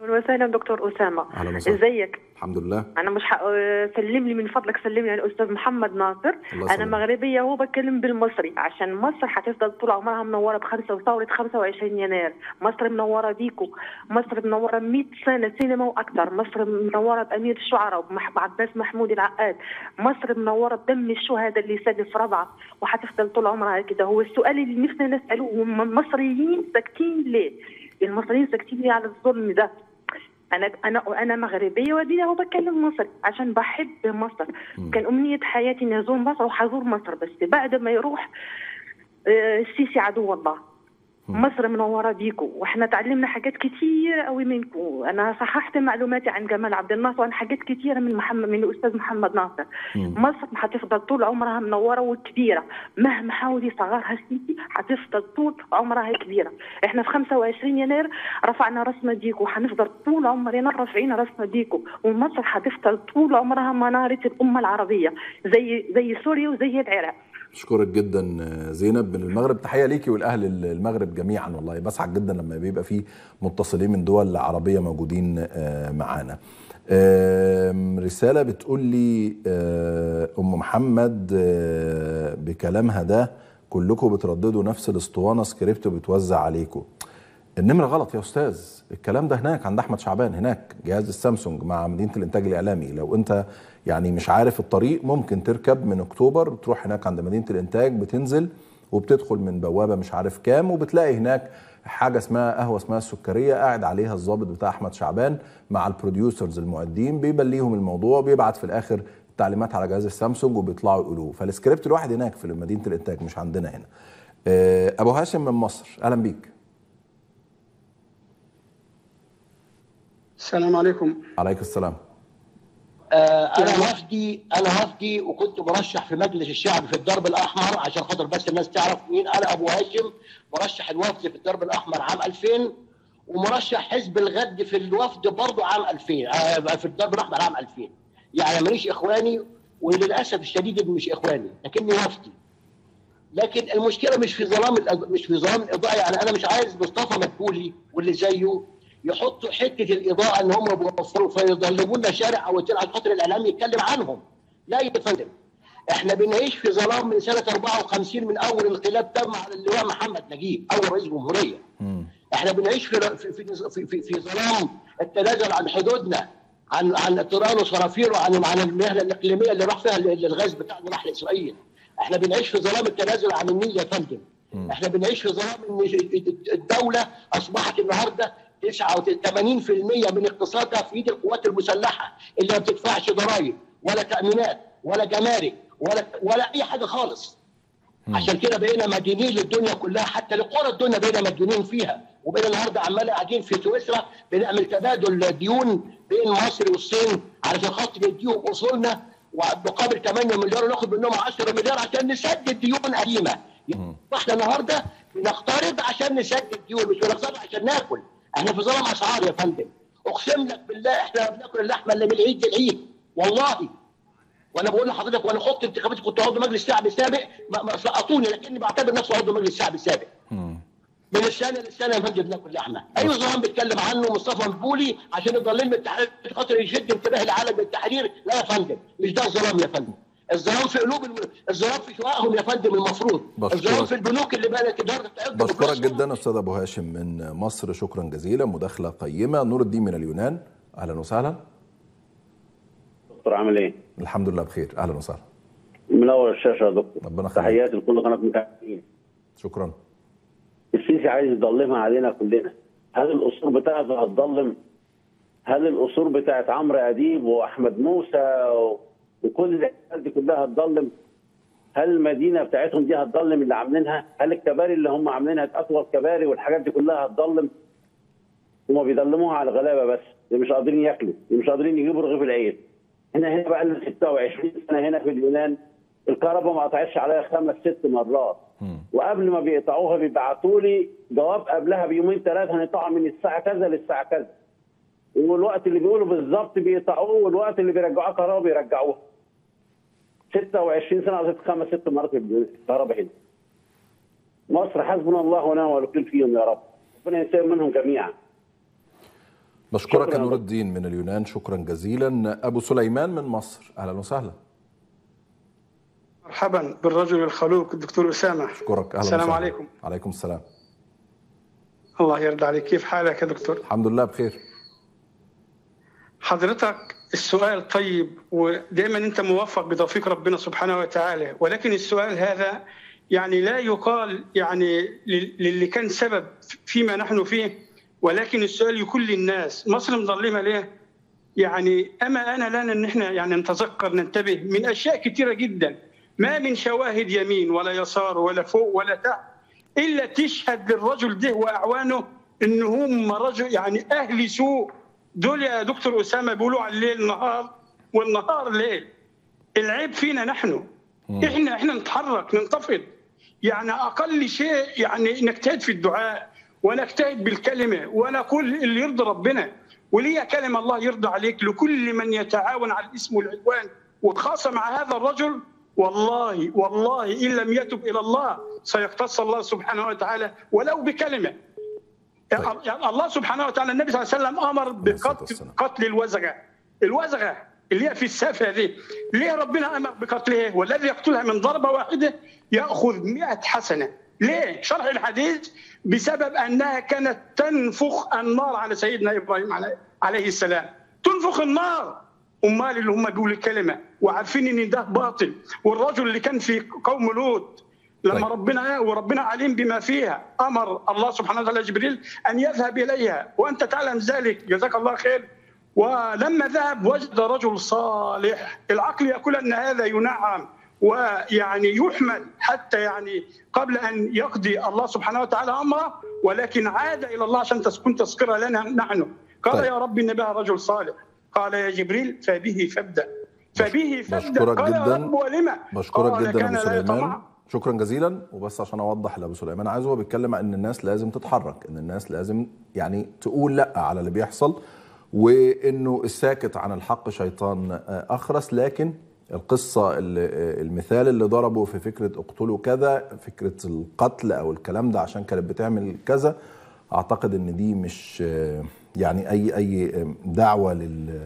اهلا وسهلا دكتور اسامه اهلا وسهلا ازيك الحمد لله انا مش ح... آه، سلم لي من فضلك سلم لي على الاستاذ محمد ناصر الله انا يسلمك. مغربيه وهو بتكلم بالمصري عشان مصر هتفضل طول عمرها منوره بخمسه وثوره 25 يناير مصر منوره بيكو مصر منوره 100 سنه سينما واكثر مصر منوره بامير الشعراء وبمح- بعباس محمود العقاد مصر منوره بدم الشهداء اللي سادوا في رضعه وهتفضل طول عمرها كده هو السؤال اللي نفسنا نساله هم المصريين ساكتين ليه؟ المصريين ساكتين ليه على الظلم ده؟ انا انا انا مغربيه ودينا وبتكلم مصري عشان بحب مصر كان امنيه حياتي اني ازور مصر وحزور مصر بس بعد ما يروح آه، السيسي عدو الله مصر منوره بيكو واحنا تعلمنا حاجات كتير قوي منكم انا صححت معلوماتي عن جمال عبد الناصر وعن حاجات كتيره من محمد من الاستاذ محمد ناصر مصر هتفضل طول عمرها منوره وكبيره مهما حاول يصغرها السيسي هتفضل طول عمرها كبيره احنا في 25 يناير رفعنا رسمه ديكو وهنفضل طول عمرنا رافعين رسمه ديكو ومصر هتفضل طول عمرها مناره الامه العربيه زي زي سوريا وزي العراق اشكرك جدا آه، زينب من المغرب تحيه ليكي والاهل المغرب جميعا والله بسعد جدا لما بيبقى في متصلين من دول عربيه موجودين آه، معانا آم، رساله بتقول لي آه، ام محمد آه، بكلامها ده كلكم بترددوا نفس الاسطوانه سكريبت بتوزع عليكم النمره غلط يا استاذ الكلام ده هناك عند احمد شعبان هناك جهاز السامسونج مع مدينه الانتاج الاعلامي لو انت يعني مش عارف الطريق ممكن تركب من اكتوبر تروح هناك عند مدينه الانتاج بتنزل وبتدخل من بوابه مش عارف كام وبتلاقي هناك حاجه اسمها قهوه اسمها السكريه قاعد عليها الضابط بتاع احمد شعبان مع البروديوسرز المعدين بيبليهم الموضوع بيبعت في الاخر التعليمات على جهاز السامسونج وبيطلعوا يقولوه فالسكريبت الواحد هناك في مدينه الانتاج مش عندنا هنا آه، ابو هاشم من مصر اهلا بيك السلام عليكم عليك السلام آه انا وفدي انا وفدي وكنت مرشح في مجلس الشعب في الدرب الاحمر عشان خاطر بس الناس تعرف مين انا ابو هاشم مرشح الوفد في الدرب الاحمر عام 2000 ومرشح حزب الغد في الوفد برضه عام 2000 آه في الدرب الاحمر عام 2000 يعني ماليش اخواني وللاسف الشديد إني مش اخواني لكني وفدي لكن المشكله مش في ظلام الأض- مش في ظلام الاضاءه يعني انا مش عايز مصطفى مدبولي واللي زيه يحطوا حته الاضاءه ان هم بيوفروا فيظلموا لنا شارع او اتنين عشان خاطر الاعلام يتكلم عنهم لا يا فندم احنا بنعيش في ظلام من سنه 54 من اول انقلاب تم على اللواء محمد نجيب اول رئيس جمهوريه احنا بنعيش في في في في, في, في ظلام التنازل عن حدودنا عن عن تيران وصرافير وعن عن المهله الاقليميه اللي راح فيها الغاز بتاعنا راح لاسرائيل احنا بنعيش في ظلام التنازل عن النيل يا فندم احنا بنعيش في ظلام ان الدوله اصبحت النهارده 89% من اقتصادها في ايد القوات المسلحه اللي ما بتدفعش ضرائب ولا تامينات ولا جمارك ولا ولا اي حاجه خالص عشان كده بقينا مدينين للدنيا كلها حتى لقرى الدنيا بقينا مديونين فيها وبقينا النهارده عمال قاعدين في سويسرا بنعمل تبادل ديون بين مصر والصين علشان خاطر نديهم اصولنا ومقابل 8 مليار وناخد منهم 10 مليار عشان نسدد ديون قديمه فاحنا النهارده بنقترض عشان نسدد ديون مش بنقترض عشان ناكل احنا في ظلام اسعار يا فندم اقسم لك بالله احنا بناكل اللحمه اللي من العيد للعيد والله وانا بقول لحضرتك وانا خدت انتخابات كنت عضو مجلس شعب سابق ما, ما سقطوني لكني بعتبر نفسي عضو مجلس شعب سابق من السنه للسنه يا فندم بناكل لحمه اي ظلام بيتكلم عنه مصطفى مدبولي عشان يضلل من التحرير خاطر يشد انتباه العالم بالتحرير لا يا فندم مش ده الظلام يا فندم الظلام في قلوب الم... الظلام في شقائهم يا فندم المفروض بشكرك. الظلام في البنوك اللي بقت النهارده بتعد بشكرك جدا استاذ ابو هاشم من مصر شكرا جزيلا مداخله قيمه نور الدين من اليونان اهلا وسهلا دكتور عامل ايه؟ الحمد لله بخير اهلا وسهلا منور الشاشه يا دكتور ربنا يخليك تحياتي لكل قناه متابعين شكرا السيسي عايز يضلمها علينا كلنا هل الاصول بتاعته هتضلم؟ هل الاصول بتاعت عمرو اديب واحمد موسى و... وكل الحاجات دي كلها هتضلم؟ هل المدينه بتاعتهم دي هتضلم اللي عاملينها؟ هل الكباري اللي هم عاملينها اطول كباري والحاجات دي كلها هتضلم؟ هم بيضلموها على الغلابه بس اللي مش قادرين ياكلوا اللي مش قادرين يجيبوا رغيف العيش هنا هنا بقى لنا 26 سنه هنا في اليونان الكهرباء ما قطعتش عليا خمس ست مرات وقبل ما بيقطعوها بيبعتوا لي جواب قبلها بيومين ثلاثه هنقطعها من الساعه كذا للساعه كذا والوقت اللي بيقولوا بالظبط بيقطعوه والوقت اللي بيرجعوه كهرباء بيرجعوه 26 سنه قضيت خمس ست مرات الكهرباء هنا مصر حسبنا الله ونعم الوكيل فيهم يا رب ربنا ينتقم منهم جميعا بشكرك يا شكراً. نور الدين من اليونان شكرا جزيلا ابو سليمان من مصر اهلا وسهلا مرحبا بالرجل الخلوق الدكتور اسامه اشكرك اهلا السلام وسهلا. عليكم عليكم السلام الله يرضى عليك كيف حالك يا دكتور الحمد لله بخير حضرتك السؤال طيب ودائما انت موفق بتوفيق ربنا سبحانه وتعالى ولكن السؤال هذا يعني لا يقال يعني لل- للي كان سبب فيما نحن فيه ولكن السؤال يكون للناس مصر مظلمه ليه؟ يعني اما انا لنا ان احنا يعني نتذكر ننتبه من اشياء كثيره جدا ما من شواهد يمين ولا يسار ولا فوق ولا تحت الا تشهد للرجل ده واعوانه ان هم رجل يعني اهل سوء دول يا دكتور اسامه بيقولوا على الليل نهار والنهار ليل العيب فينا نحن احنا احنا نتحرك ننتفض يعني اقل شيء يعني نجتهد في الدعاء ونجتهد بالكلمه ونقول اللي يرضي ربنا وليا كلمه الله يرضى عليك لكل من يتعاون على الاسم والعدوان وخاصه مع هذا الرجل والله والله ان لم يتب الى الله سيقتص الله سبحانه وتعالى ولو بكلمه يعني الله سبحانه وتعالى النبي صلى الله عليه وسلم امر بقتل قتل الوزغه الوزغه اللي هي في السافه دي ليه ربنا امر بقتلها والذي يقتلها من ضربه واحده ياخذ 100 حسنه ليه شرح الحديث بسبب انها كانت تنفخ النار على سيدنا ابراهيم عليه- عليه السلام تنفخ النار امال اللي هم بيقولوا الكلمه وعارفين ان ده باطل والرجل اللي كان في قوم لوط لما طيب. ربنا وربنا عليم بما فيها امر الله سبحانه وتعالى جبريل ان يذهب اليها وانت تعلم ذلك جزاك الله خير ولما ذهب وجد رجل صالح العقل يقول ان هذا ينعم ويعني يحمل حتى يعني قبل ان يقضي الله سبحانه وتعالى امره ولكن عاد الى الله عشان تكون تذكره لنا نحن قال طيب. يا رب ان بها رجل صالح قال يا جبريل فبه فابدا فبه فابدا بشكرك قال يا جداً. رب ولما بشكرك قال جدا كان ابو لا يطمع سليمان شكرا جزيلا وبس عشان اوضح لابو سليمان عايز هو بيتكلم عن ان الناس لازم تتحرك ان الناس لازم يعني تقول لا على اللي بيحصل وانه الساكت عن الحق شيطان آه، اخرس لكن القصه اللي آه، المثال اللي ضربه في فكره اقتلوا كذا فكره القتل او الكلام ده عشان كانت بتعمل كذا اعتقد ان دي مش آه، يعني اي اي آه، دعوه لل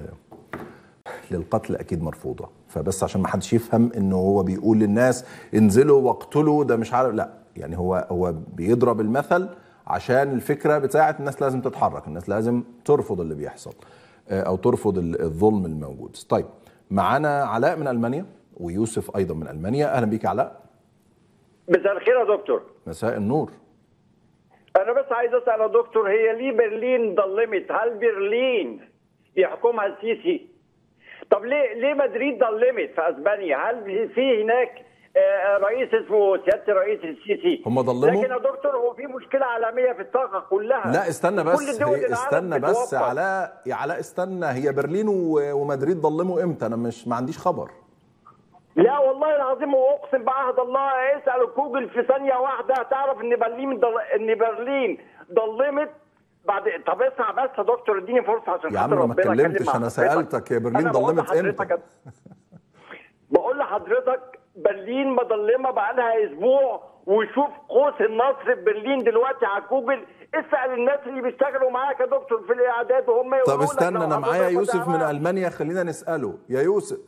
للقتل اكيد مرفوضه فبس عشان ما حدش يفهم انه هو بيقول للناس انزلوا واقتلوا ده مش عارف لا يعني هو هو بيضرب المثل عشان الفكره بتاعت الناس لازم تتحرك الناس لازم ترفض اللي بيحصل آه، او ترفض ال- الظلم الموجود طيب معانا علاء من المانيا ويوسف ايضا من المانيا اهلا بيك يا علاء مساء الخير يا دكتور مساء النور انا بس عايز اسال يا دكتور هي ليه برلين ضلمت هل برلين يحكمها السيسي طب ليه ليه مدريد ضلمت في اسبانيا هل في هناك آه، رئيس اسمه سياده الرئيس السيسي هم ضلموا؟ لكن يا دكتور هو في مشكله عالميه في الطاقه كلها لا استنى كل بس دول هي العالم استنى بس بتوفر. علاء يا علاء استنى هي برلين و- ومدريد ضلموا امتى انا مش ما عنديش خبر لا والله العظيم واقسم بعهد الله اسال جوجل في ثانيه واحده هتعرف ان برلين دل... ان برلين ضلمت بعد طب اسمع بس يا دكتور اديني فرصه عشان يا عم خاطر انا ما ربنا أكلم اتكلمتش مع انا حضرتك. سالتك هي برلين أنا بقول ضلمت امتى لحضرتك- بقول لحضرتك برلين مضلمه بقى لها اسبوع وشوف قوس النصر في برلين دلوقتي على جوجل اسال الناس اللي بيشتغلوا معاك يا دكتور في الاعداد وهم يقولوا طب لك استنى لو انا معايا حضرتك يوسف من تعرف. المانيا خلينا نساله يا يوسف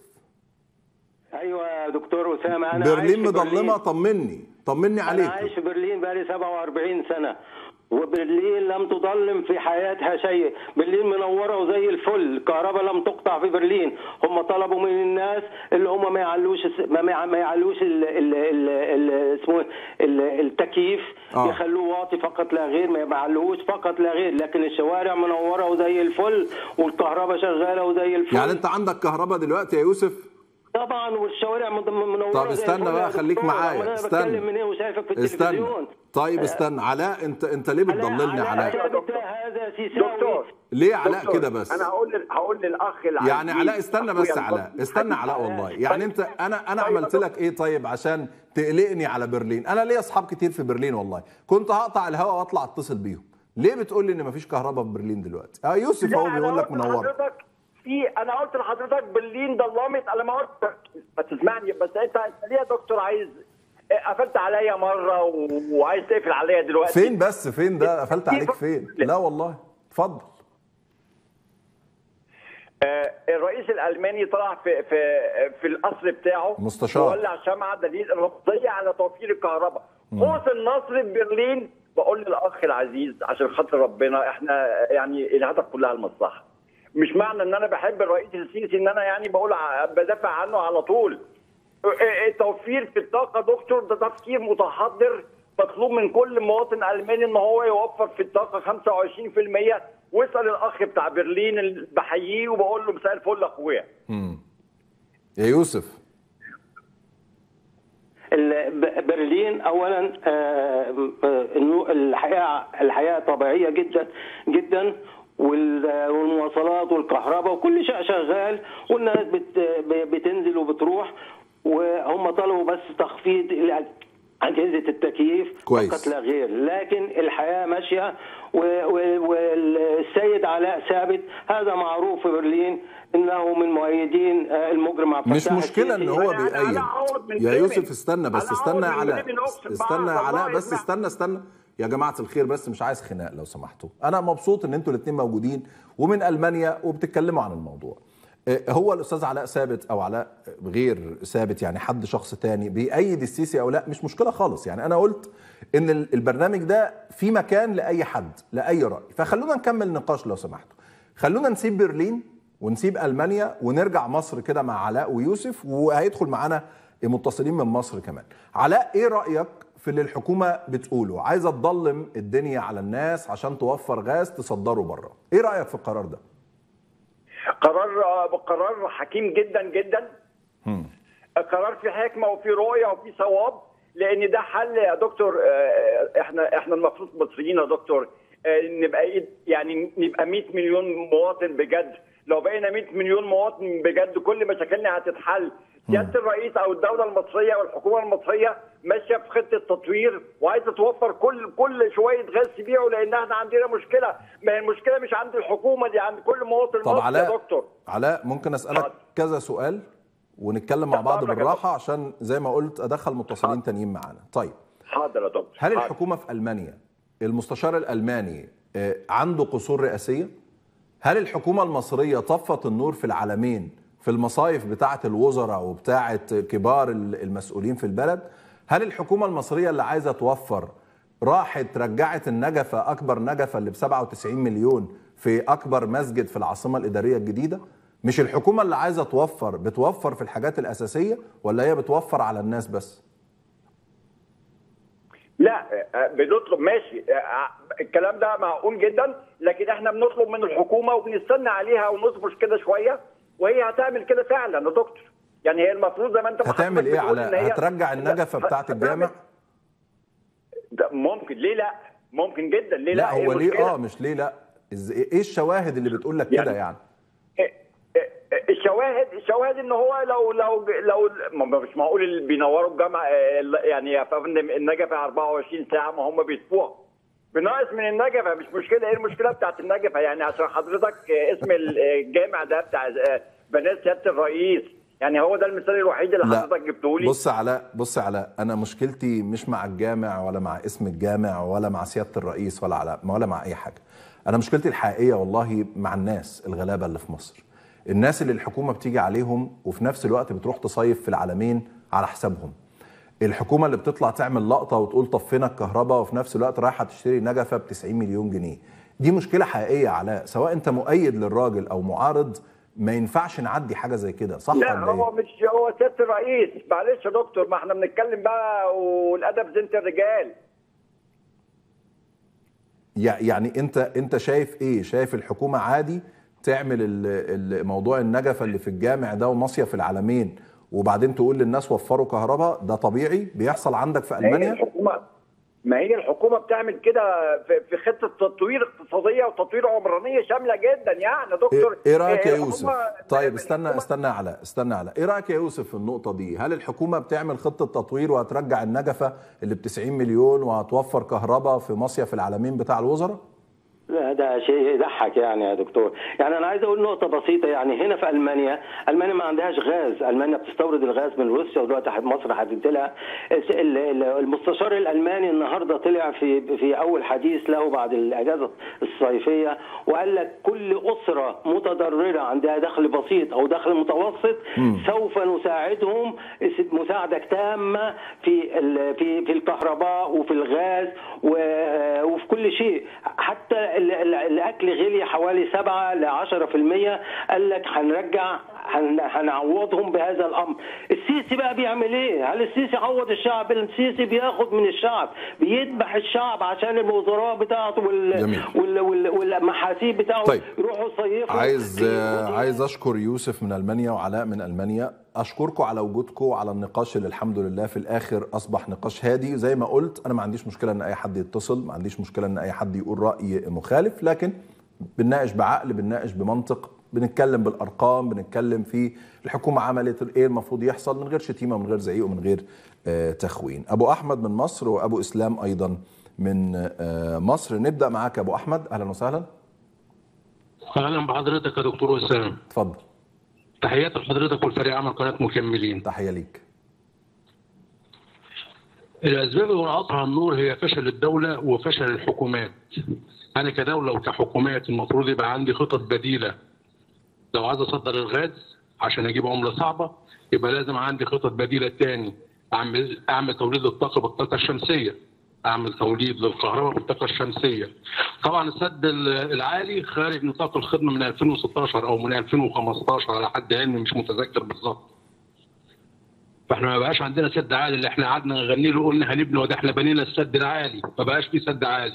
ايوه يا دكتور اسامه انا عايش برلين في مضلمه طمني طمني انا عليك عايش في برلين بقالي 47 سنه وبرلين لم تظلم في حياتها شيء برلين منوره وزي الفل الكهرباء لم تقطع في برلين هم طلبوا من الناس اللي هم ما يعلوش الس- ما ما ما يعلوش ال ال ال ال اسمه ال- التكييف آه. يخلوه واطي فقط لا غير ما يعلوش فقط لا غير لكن الشوارع منوره وزي الفل والكهرباء شغاله وزي الفل يعني انت عندك كهرباء دلوقتي يا يوسف طبعا والشوارع مد- منوره طب زي استنى الفل يا بقى خليك دكتور. معايا أنا استنى بتكلم من ايه وشايفك في استنى التلفزيون طيب استنى علاء انت انت ليه بتضللني علاء هذا سيساوي دكتور ليه يا علاء دكتور، كده بس انا هقول لل- هقول للاخ العزيز يعني علاء استنى بس أخويا علاء الفضل. استنى علاء والله يعني انت انا انا عملت لك ايه طيب عشان تقلقني على برلين انا ليا اصحاب كتير في برلين والله كنت هقطع الهواء واطلع اتصل بيهم ليه بتقول لي ان مفيش كهرباء في برلين دلوقتي اه يوسف لا، اهو أنا بيقول لك قلت منور لحضرتك في انا قلت لحضرتك برلين ضلمت انا ما قلت ما تسمعني بس انت انت ليه يا دكتور عايز قفلت عليا مره و- وعايز تقفل عليا دلوقتي فين بس فين ده قفلت عليك فين لا والله اتفضل آه، الرئيس الالماني طلع في في في القصر بتاعه مستشار. وولع شمعه دليل الرفضيه على توفير الكهرباء قوس النصر في برلين بقول للاخ العزيز عشان خاطر ربنا احنا يعني الهدف كلها المصلحه مش معنى ان انا بحب الرئيس السيسي ان انا يعني بقول ع- بدافع عنه على طول آه، التوفير في الطاقه دكتور ده تفكير متحضر مطلوب من كل مواطن الماني ان هو يوفر في الطاقه 25% واسال الاخ بتاع برلين اللي بحييه وبقول له مساء الفل اخويا مم. يا يوسف ال- ب- برلين اولا آه، آه، إنه الحياه الحياه طبيعيه جدا جدا وال- والمواصلات والكهرباء وكل شيء شغال والناس بت- ب- بتنزل وبتروح وهم طلبوا بس تخفيض الأج- اجهزه التكييف كويس. فقط لا غير لكن الحياه ماشيه و- و- والسيد علاء ثابت هذا معروف في برلين انه من مؤيدين آه، المجرم عبد مش الفتاح مشكله ان السيسي. هو بيأيد يا يوسف استنى بس استنى يا علاء استنى يا علاء بس استنى استنى يا جماعه الخير بس مش عايز خناق لو سمحتوا انا مبسوط ان انتوا الاثنين موجودين ومن المانيا وبتتكلموا عن الموضوع آه، هو الاستاذ علاء ثابت او علاء غير ثابت يعني حد شخص تاني بيأيد السيسي او لا مش مشكله خالص يعني انا قلت ان ال- البرنامج ده في مكان لاي حد لاي راي فخلونا نكمل نقاش لو سمحتوا خلونا نسيب برلين ونسيب المانيا ونرجع مصر كده مع علاء ويوسف وهيدخل معانا متصلين من مصر كمان علاء ايه رايك في اللي الحكومه بتقوله عايزه تضلم الدنيا على الناس عشان توفر غاز تصدره بره ايه رايك في القرار ده قرار آه، قرار حكيم جدا جدا قرار في حكمه وفي رؤيه وفي صواب لان ده حل يا دكتور آه، احنا احنا المفروض مصريين يا دكتور آه، نبقى إيه- يعني نبقى 100 مليون مواطن بجد لو بقينا 100 مليون مواطن بجد كل مشاكلنا هتتحل سياده الرئيس او الدوله المصريه والحكومه المصريه ماشيه في خطه تطوير وعايزه توفر كل كل شويه غاز تبيعه لان احنا عندنا مشكله ما هي المشكله مش عند الحكومه دي عند كل مواطن طب مصري يا علاء دكتور علاء ممكن اسالك كذا سؤال ونتكلم مع بعض أمرك يا بالراحه عشان زي ما قلت ادخل متصلين تانيين معانا طيب حاضر يا دكتور هل حاضر. الحكومه في المانيا المستشار الالماني آه، عنده قصور رئاسيه هل الحكومه المصريه طفت النور في العالمين في المصايف بتاعه الوزراء وبتاعه كبار المسؤولين في البلد هل الحكومه المصريه اللي عايزه توفر راحت رجعت النجفه اكبر نجفه اللي ب 97 مليون في اكبر مسجد في العاصمه الاداريه الجديده مش الحكومه اللي عايزه توفر بتوفر في الحاجات الاساسيه ولا هي بتوفر على الناس بس لا آه، بنطلب ماشي آه، الكلام ده معقول جدا لكن احنا بنطلب من الحكومه وبنستنى عليها ونصبر كده شويه وهي هتعمل كده فعلا يا دكتور يعني هي المفروض زي ما انت هتعمل حضرتك ايه بتقول إن علاء هي- هترجع النجفه لا، بتاعه الجامع ده ممكن ليه لا ممكن جدا ليه لا, لا هي هو ليه مشكلة. اه مش ليه لا إز- ايه الشواهد اللي بتقول لك كده يعني الشواهد الشواهد ان هو لو لو لو ما- مش معقول اللي بينوروا الجامعه آه، يعني يا فندم النجفه 24 ساعه ما هم بيطفوها بناقص من النجفه مش مشكله ايه المشكله بتاعت النجفه يعني عشان حضرتك آه، اسم الجامع ده بتاع آه، بنات سياده الرئيس يعني هو ده المثال الوحيد اللي لا. حضرتك جبته لي بص علاء بص علاء انا مشكلتي مش مع الجامع ولا مع اسم الجامع ولا مع سياده الرئيس ولا على ولا مع اي حاجه انا مشكلتي الحقيقيه والله مع الناس الغلابه اللي في مصر الناس اللي الحكومه بتيجي عليهم وفي نفس الوقت بتروح تصيف في العالمين على حسابهم الحكومه اللي بتطلع تعمل لقطه وتقول طفينا الكهرباء وفي نفس الوقت رايحه تشتري نجفه ب 90 مليون جنيه دي مشكله حقيقيه يا علاء سواء انت مؤيد للراجل او معارض ما ينفعش نعدي حاجه زي كده صح لا ولا ايه هو مش هو سياده الرئيس معلش يا دكتور ما احنا بنتكلم بقى والادب زينه الرجال يع- يعني انت انت شايف ايه شايف الحكومه عادي تعمل ال- ال- موضوع النجفه اللي في الجامع ده ومصيف العالمين وبعدين تقول للناس وفروا كهرباء ده طبيعي بيحصل عندك في ما هي المانيا الحكومه ما هي الحكومه بتعمل كده في في خطه تطوير اقتصاديه وتطوير عمرانيه شامله جدا يعني يا دكتور ايه رايك يا الحكومة- يوسف طيب استنى استنى على استنى على ايه رايك يا يوسف في النقطه دي هل الحكومه بتعمل خطه تطوير وهترجع النجفه اللي ب 90 مليون وهتوفر كهرباء في مصيف العالمين بتاع الوزراء لا ده شيء يضحك يعني يا دكتور يعني انا عايز اقول نقطه بسيطه يعني هنا في المانيا المانيا ما عندهاش غاز المانيا بتستورد الغاز من روسيا ودلوقتي مصر هتدي لها ال- ال- المستشار الالماني النهارده طلع في في اول حديث له بعد الاجازه الصيفيه وقال لك كل اسره متضرره عندها دخل بسيط او دخل متوسط سوف نساعدهم مساعده تامه في ال- في في الكهرباء وفي الغاز و- وفي كل شيء حتى ال- ال- الاكل غلي حوالي 7 ل 10% قال لك هنرجع هن- هنعوضهم بهذا الامر السيسي بقى بيعمل ايه هل السيسي عوض الشعب السيسي بياخد من الشعب بيذبح الشعب عشان الوزراء بتاعته وال... جميل. وال... وال... والمحاسيب بتاعه طيب. يروحوا يصيفوا عايز عايز اشكر يوسف من المانيا وعلاء من المانيا اشكركم على وجودكم على النقاش اللي الحمد لله في الاخر اصبح نقاش هادي زي ما قلت انا ما عنديش مشكله ان اي حد يتصل ما عنديش مشكله ان اي حد يقول راي مخالف لكن بنناقش بعقل بنناقش بمنطق بنتكلم بالارقام بنتكلم في الحكومه عملت ايه المفروض يحصل من غير شتيمه من غير زعيق ومن غير آه، تخوين ابو احمد من مصر وابو اسلام ايضا من آه، مصر نبدا معاك يا ابو احمد اهلا وسهلا اهلا بحضرتك يا دكتور وسام اتفضل تحياتي لحضرتك والفريق عمل قناه مكملين تحيه ليك الاسباب اللي وقعتها النور هي فشل الدوله وفشل الحكومات انا كدوله وكحكومات المفروض يبقى عندي خطط بديله لو عايز اصدر الغاز عشان اجيب عمله صعبه يبقى لازم عندي خطط بديله تاني اعمل اعمل توليد الطاقه بالطاقه الشمسيه اعمل توليد للكهرباء بالطاقه الشمسيه طبعا السد العالي خارج نطاق الخدمه من 2016 او من 2015 على حد علمي مش متذكر بالظبط فاحنا ما بقاش عندنا سد عالي اللي احنا قعدنا نغني له قلنا هنبني وده احنا بنينا السد العالي ما بقاش في سد عالي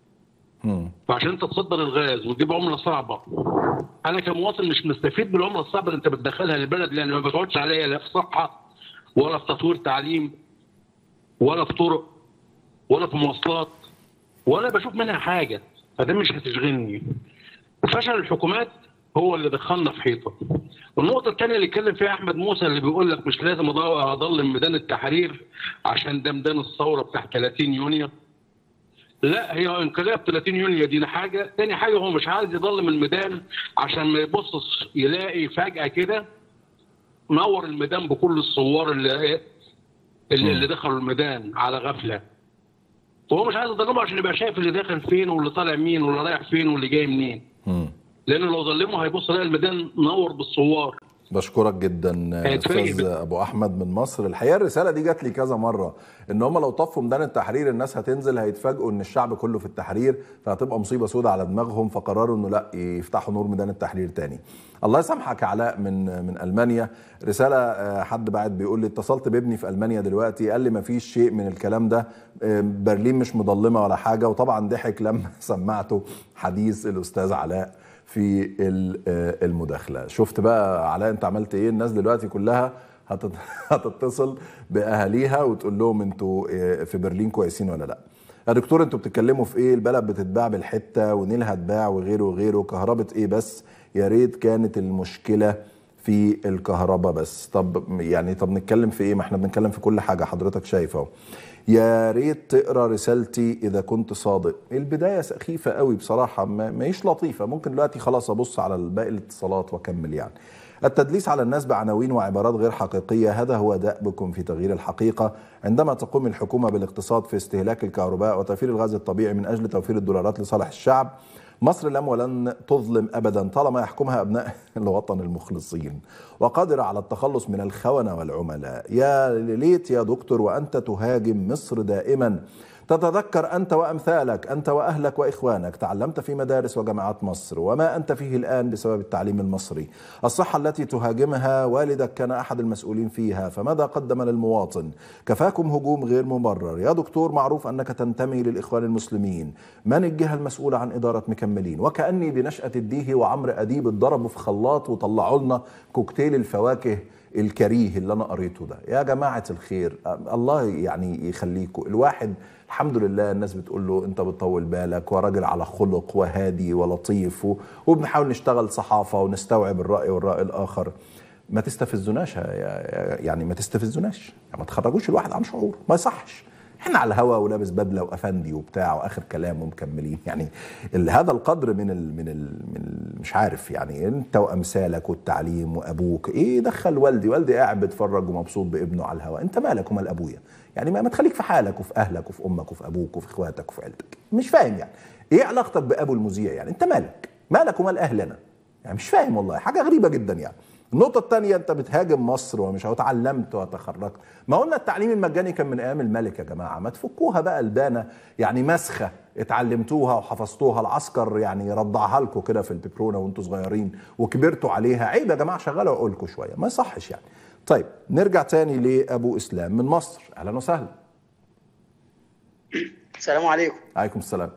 فعشان انت تصدر الغاز وتجيب عمله صعبه انا كمواطن مش مستفيد بالعمله الصعبه اللي انت بتدخلها للبلد لان ما بتقعدش عليا لا في صحه ولا في تطوير تعليم ولا في طرق ولا في مواصلات ولا بشوف منها حاجه فده مش هتشغلني فشل الحكومات هو اللي دخلنا في حيطه والنقطه الثانيه اللي اتكلم فيها احمد موسى اللي بيقول لك مش لازم أض- اضلم ميدان التحرير عشان ده ميدان الثوره بتاع 30 يونيو لا هي انقلاب 30 يونيو دي حاجه تاني حاجه هو مش عايز يضلم الميدان عشان ما يبصش يلاقي فجاه كده نور الميدان بكل الثوار اللي اللي, اللي دخلوا الميدان على غفله وهو مش عايز يضلمه عشان يبقى شايف اللي داخل فين واللي طالع مين واللي رايح فين واللي جاي منين لانه لو ظلمه هيبص يلاقي الميدان نور بالثوار بشكرك جدا هيتفاجئ استاذ ابو احمد من مصر الحقيقه الرساله دي جات لي كذا مره ان هم لو طفوا ميدان التحرير الناس هتنزل هيتفاجئوا ان الشعب كله في التحرير فهتبقى مصيبه سودة على دماغهم فقرروا انه لا يفتحوا نور ميدان التحرير تاني الله يسامحك يا علاء من من المانيا رساله آه، حد بعت بيقول لي اتصلت بابني في المانيا دلوقتي قال لي ما فيش شيء من الكلام ده آه، برلين مش مظلمه ولا حاجه وطبعا ضحك لما سمعته حديث الاستاذ علاء في ال- آه، المداخله شفت بقى علاء انت عملت ايه الناس دلوقتي كلها هتت- هتتصل باهاليها وتقول لهم انتوا آه، في برلين كويسين ولا لا يا دكتور انتوا بتتكلموا في ايه البلد بتتباع بالحته ونيل هتباع وغيره وغيره كهرباء ايه بس يا ريت كانت المشكله في الكهرباء بس طب يعني طب نتكلم في ايه ما احنا بنتكلم في كل حاجه حضرتك شايف اهو يا ريت تقرا رسالتي اذا كنت صادق البدايه سخيفه قوي بصراحه ما ماهيش لطيفه ممكن دلوقتي خلاص ابص على باقي الاتصالات واكمل يعني التدليس على الناس بعناوين وعبارات غير حقيقيه هذا هو دأبكم في تغيير الحقيقه عندما تقوم الحكومه بالاقتصاد في استهلاك الكهرباء وتوفير الغاز الطبيعي من اجل توفير الدولارات لصالح الشعب مصر لم ولن تظلم ابدا طالما يحكمها ابناء الوطن المخلصين وقادره على التخلص من الخونه والعملاء يا ليت يا دكتور وانت تهاجم مصر دائما تتذكر انت وامثالك انت واهلك واخوانك تعلمت في مدارس وجامعات مصر وما انت فيه الان بسبب التعليم المصري الصحه التي تهاجمها والدك كان احد المسؤولين فيها فماذا قدم للمواطن كفاكم هجوم غير مبرر يا دكتور معروف انك تنتمي للاخوان المسلمين من الجهه المسؤوله عن اداره مكملين وكاني بنشاه الديهي وعمرو اديب اتضربوا في خلاط وطلعوا لنا كوكتيل الفواكه الكريه اللي انا قريته ده يا جماعه الخير الله يعني يخليكم الواحد الحمد لله الناس بتقول له انت بتطول بالك وراجل على خلق وهادي ولطيف و- وبنحاول نشتغل صحافه ونستوعب الراي والراي الاخر ما تستفزوناش يا- يا- يعني ما تستفزوناش يعني ما تخرجوش الواحد عن شعور ما يصحش احنا على الهوا ولابس بدله وافندي وبتاع واخر كلام ومكملين يعني ال- هذا القدر من ال من ال من ال مش عارف يعني انت وامثالك والتعليم وابوك ايه دخل والدي والدي قاعد بيتفرج ومبسوط بابنه على الهوا انت مالك ومال ابويا يعني ما ما تخليك في حالك وفي اهلك وفي امك وفي ابوك وفي اخواتك وفي عيلتك مش فاهم يعني ايه علاقتك بابو المذيع يعني انت مالك مالك ومال اهلنا يعني مش فاهم والله حاجه غريبه جدا يعني النقطة الثانية أنت بتهاجم مصر ومش اتعلمت وتخرجت، ما قلنا التعليم المجاني كان من أيام الملك يا جماعة، ما تفكوها بقى البانة يعني مسخة اتعلمتوها وحفظتوها العسكر يعني رضعها لكم كده في الببرونة وأنتوا صغيرين وكبرتوا عليها، عيب يا جماعة شغلوا عقولكم شوية، ما يصحش يعني. طيب نرجع تاني لأبو إسلام من مصر، أهلا وسهلا. السلام عليكم عليكم السلام.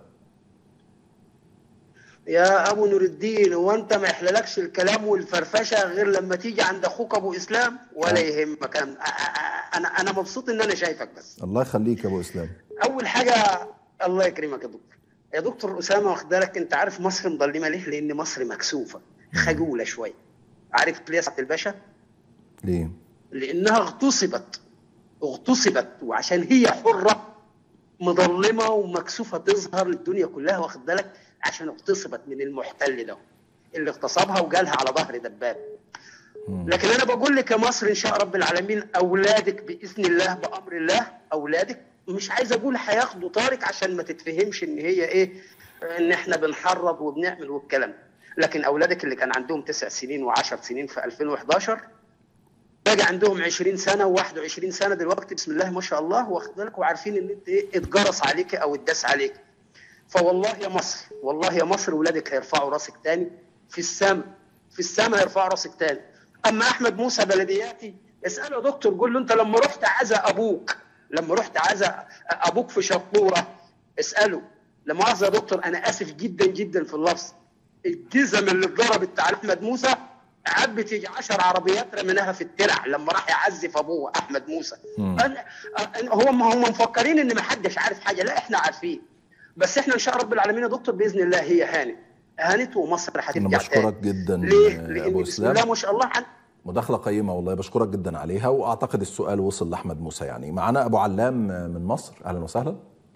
يا ابو نور الدين هو انت ما يحللكش الكلام والفرفشه غير لما تيجي عند اخوك ابو اسلام ولا يهمك انا انا انا مبسوط ان انا شايفك بس الله يخليك يا أبو إسلام. اول حاجه الله يكرمك يا دكتور يا دكتور اسامه واخد بالك انت عارف مصر مظلمه ليه؟ لان مصر مكسوفه خجوله شويه عارف ليه يا سعاده الباشا؟ ليه؟ لانها اغتصبت اغتصبت وعشان هي حره مظلمه ومكسوفه تظهر للدنيا كلها واخد بالك عشان اغتصبت من المحتل ده اللي اغتصبها وجالها على ظهر دباب لكن انا بقول لك يا مصر ان شاء رب العالمين اولادك باذن الله بامر الله اولادك مش عايز اقول هياخدوا طارق عشان ما تتفهمش ان هي ايه ان احنا بنحرض وبنعمل والكلام ده. لكن اولادك اللي كان عندهم تسع سنين و10 سنين في 2011 باقي عندهم 20 سنه و21 سنه دلوقتي بسم الله ما شاء الله واخد بالك وعارفين ان انت ايه اتجرس عليك او اتداس عليك فوالله يا مصر والله يا مصر ولادك هيرفعوا راسك تاني في السماء في السماء هيرفعوا راسك تاني اما احمد موسى بلدياتي اساله يا دكتور قول له انت لما رحت عزا ابوك لما رحت عزا ابوك في شطوره اساله لا مؤاخذه يا دكتور انا اسف جدا جدا في اللفظ الجزم اللي اتضربت على احمد موسى عبت يجي 10 عربيات رميناها في الترع لما راح يعزف ابوه احمد موسى أنا أنا- هم هم مفكرين ان ما حدش عارف حاجه لا احنا عارفين بس احنا ان شاء رب العالمين يا دكتور باذن الله هي هانت هانت ومصر أنا هترجع بشكرك تاني جدا ليه؟ يا لان أبو بسم الله إسلام. ما شاء الله عن... مداخلة قيمة والله بشكرك جدا عليها واعتقد السؤال وصل لاحمد موسى يعني معنا ابو علام من مصر اهلا وسهلا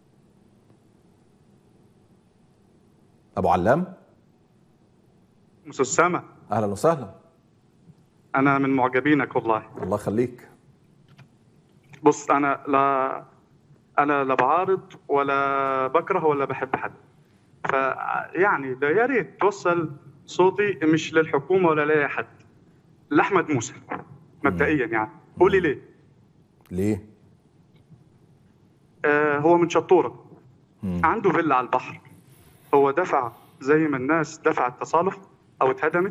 ابو علام مس أسامة اهلا وسهلا أنا من معجبينك والله الله يخليك بص أنا لا أنا لا بعارض ولا بكره ولا بحب حد فيعني ده يا ريت توصل صوتي مش للحكومة ولا لأي حد لأحمد موسى مبدئيا يعني قولي ليه ليه آه هو من شطورة عنده فيلا على البحر هو دفع زي ما الناس دفعت تصالح أو اتهدمت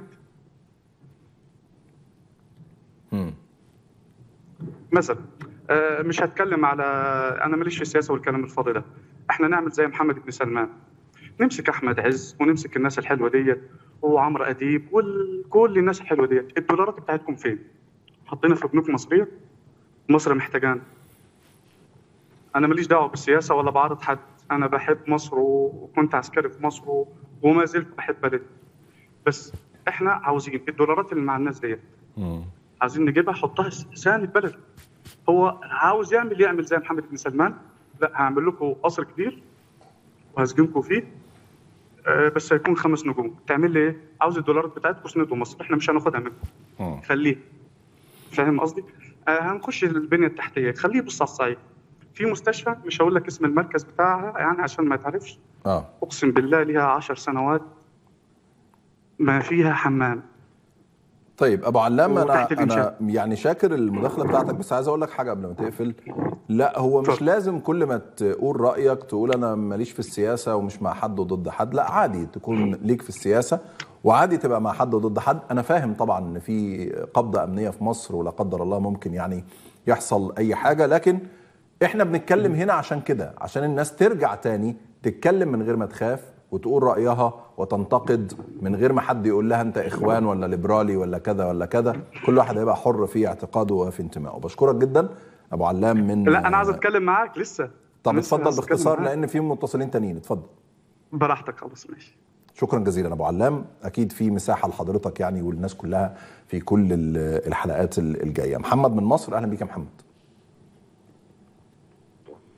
مم. مثلا آه، مش هتكلم على انا ماليش في السياسه والكلام الفاضي ده احنا نعمل زي محمد بن سلمان نمسك احمد عز ونمسك الناس الحلوه ديت وعمرو اديب وكل الناس الحلوه ديت الدولارات بتاعتكم فين حاطينها في بنوك مصريه مصر محتاجانا انا ماليش دعوه بالسياسه ولا بعارض حد انا بحب مصر وكنت عسكري في مصر و- وما زلت بحب بلدي بس احنا عاوزين الدولارات اللي مع الناس ديت عايزين نجيبها حطها ساند بلد هو عاوز يعمل يعمل زي محمد بن سلمان لا هعمل لكم قصر كبير وهسجنكم فيه آه، بس هيكون خمس نجوم تعمل لي ايه؟ عاوز الدولارات بتاعتكم سندوا مصر احنا مش هناخدها منكم خليه فاهم قصدي؟ آه هنخش البنيه التحتيه خليه يبص على الصعيد في مستشفى مش هقول لك اسم المركز بتاعها يعني عشان ما تعرفش اه اقسم بالله ليها عشر سنوات ما فيها حمام طيب ابو علام انا وتحت انا الإنشاء. يعني شاكر المداخله بتاعتك بس عايز اقول لك حاجه قبل ما تقفل لا هو مش لازم كل ما تقول رايك تقول انا ماليش في السياسه ومش مع حد وضد حد لا عادي تكون ليك في السياسه وعادي تبقى مع حد وضد حد انا فاهم طبعا ان في قبضه امنيه في مصر ولا قدر الله ممكن يعني يحصل اي حاجه لكن احنا بنتكلم هنا عشان كده عشان الناس ترجع تاني تتكلم من غير ما تخاف وتقول رايها وتنتقد من غير ما حد يقول لها انت اخوان ولا ليبرالي ولا كذا ولا كذا كل واحد هيبقى حر في اعتقاده وفي انتمائه بشكرك جدا ابو علام من لا انا عايز اتكلم معاك لسه طب لسه اتفضل عايز أتكلم باختصار معاك. لان في متصلين تانيين اتفضل براحتك خلاص ماشي شكرا جزيلا ابو علام اكيد في مساحه لحضرتك يعني والناس كلها في كل ال- الحلقات ال- الجايه محمد من مصر اهلا بيك يا محمد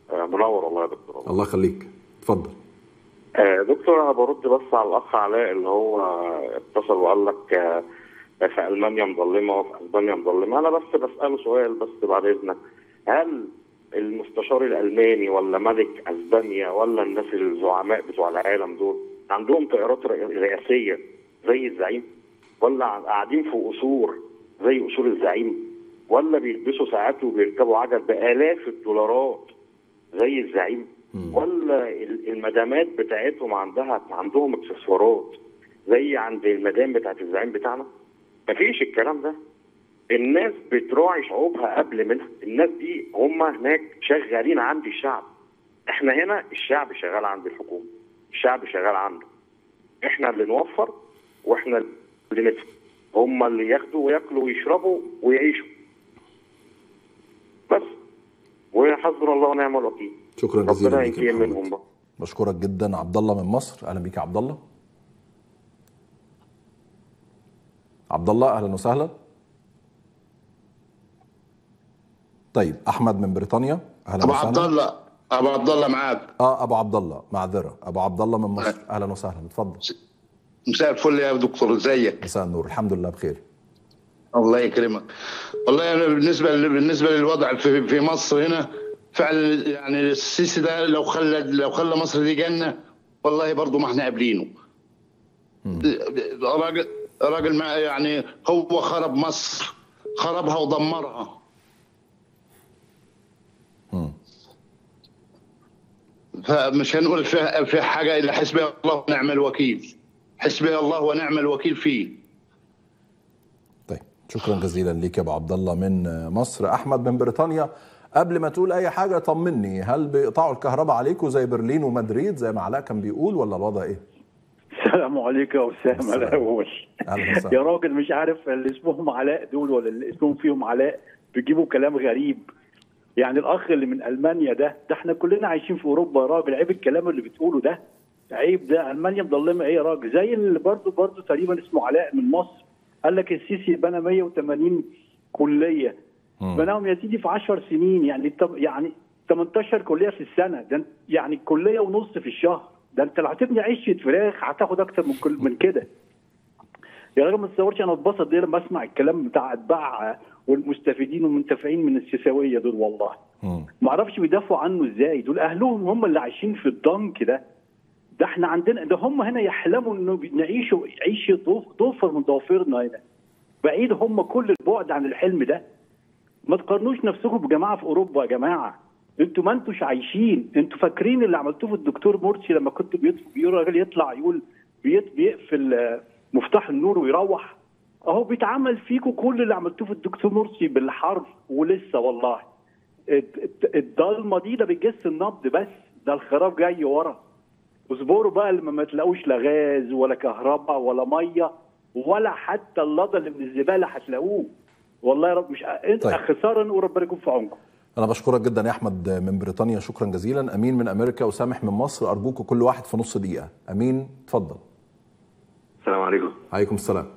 منور والله يا دكتور الله يخليك اتفضل آه، دكتور انا برد بس على الاخ علاء اللي هو اتصل وقال لك آه، في المانيا مظلمه وفي اسبانيا مظلمه انا بس بساله سؤال بس بعد اذنك هل المستشار الالماني ولا ملك اسبانيا ولا الناس الزعماء بتوع العالم دول عندهم طائرات رئ- رئاسيه زي الزعيم ولا قاعدين في قصور زي قصور الزعيم ولا بيلبسوا ساعات وبيركبوا عجل بالاف الدولارات زي الزعيم ولا ال- المدامات بتاعتهم عندها عندهم اكسسوارات زي عند المدام بتاعت الزعيم بتاعنا مفيش الكلام ده الناس بتراعي شعوبها قبل منها الناس دي هم هناك شغالين عند الشعب احنا هنا الشعب شغال عند الحكومه الشعب شغال عنده احنا اللي نوفر واحنا اللي ندفع هم اللي ياخدوا وياكلوا ويشربوا ويعيشوا بس وحسبنا الله ونعم الوكيل شكرا جزيلا ربنا ليك يا ينتقم محمد. منهم بقى بشكرك جدا عبد الله من مصر اهلا بيك يا عبد الله عبد الله اهلا وسهلا طيب احمد من بريطانيا اهلا ابو وسهلا عبد الله ابو عبد الله معاك اه ابو عبد الله معذره ابو عبد الله من مصر اهلا وسهلا اتفضل مساء الفل يا دكتور ازيك مساء النور الحمد لله بخير الله يكرمك والله انا بالنسبه بالنسبه للوضع في في مصر هنا فعلا يعني السيسي ده لو خلى لو خلى مصر دي جنه والله برضه ما احنا قابلينه راجل راجل ما يعني هو خرب مصر خربها ودمرها فمش هنقول في في حاجه الا حسبي الله ونعم الوكيل حسبي الله ونعم الوكيل فيه شكرا جزيلا ليك يا ابو عبد الله من مصر احمد من بريطانيا قبل ما تقول اي حاجه طمني هل بيقطعوا الكهرباء عليكم زي برلين ومدريد زي ما علاء كان بيقول ولا الوضع ايه السلام عليكم يا اسامه الاول اهلا يا وسهلا راجل مش عارف اللي اسمهم علاء دول ولا اللي اسمهم فيهم علاء بيجيبوا كلام غريب يعني الاخ اللي من المانيا ده ده احنا كلنا عايشين في اوروبا يا راجل عيب الكلام اللي بتقوله ده عيب ده المانيا مظلمه ايه يا راجل زي اللي برضه برضه تقريبا اسمه علاء من مصر قال لك السيسي بنى 180 كليه بناهم يا سيدي في 10 سنين يعني طب يعني 18 كليه في السنه ده انت- يعني كليه ونص في الشهر ده انت لو هتبني عشه فراخ هتاخد اكتر من كل من كده يا راجل ما تتصورش انا اتبسط ليه لما اسمع الكلام بتاع اتباع والمستفيدين والمنتفعين من السيساويه دول والله ما اعرفش بيدافعوا عنه ازاي دول اهلهم هم اللي عايشين في الضنك ده ده احنا عندنا ده هم هنا يحلموا انه نعيشوا عيشه ضوف ضوفر من ضوافرنا هنا بعيد هم كل البعد عن الحلم ده ما تقارنوش نفسكم بجماعه في اوروبا يا جماعه انتوا ما انتوش عايشين انتوا فاكرين اللي عملتوه في الدكتور مرسي لما كنت بيطلب بيقول راجل يطلع يقول بيت بيقفل آه، مفتاح النور ويروح اهو بيتعمل فيكم كل اللي عملتوه في الدكتور مرسي بالحرف ولسه والله الد- الد- الضلمه دي ده بتجس النبض بس ده الخراب جاي ورا اصبروا بقى لما ما تلاقوش لا غاز ولا كهرباء ولا ميه ولا حتى اللضا اللي من الزباله هتلاقوه والله يا رب مش انت طيب. خساره نقول ربنا يكون في عونكم انا بشكرك جدا يا احمد من بريطانيا شكرا جزيلا امين من امريكا وسامح من مصر ارجوكم كل واحد في نص دقيقه امين اتفضل السلام عليكم عليكم السلام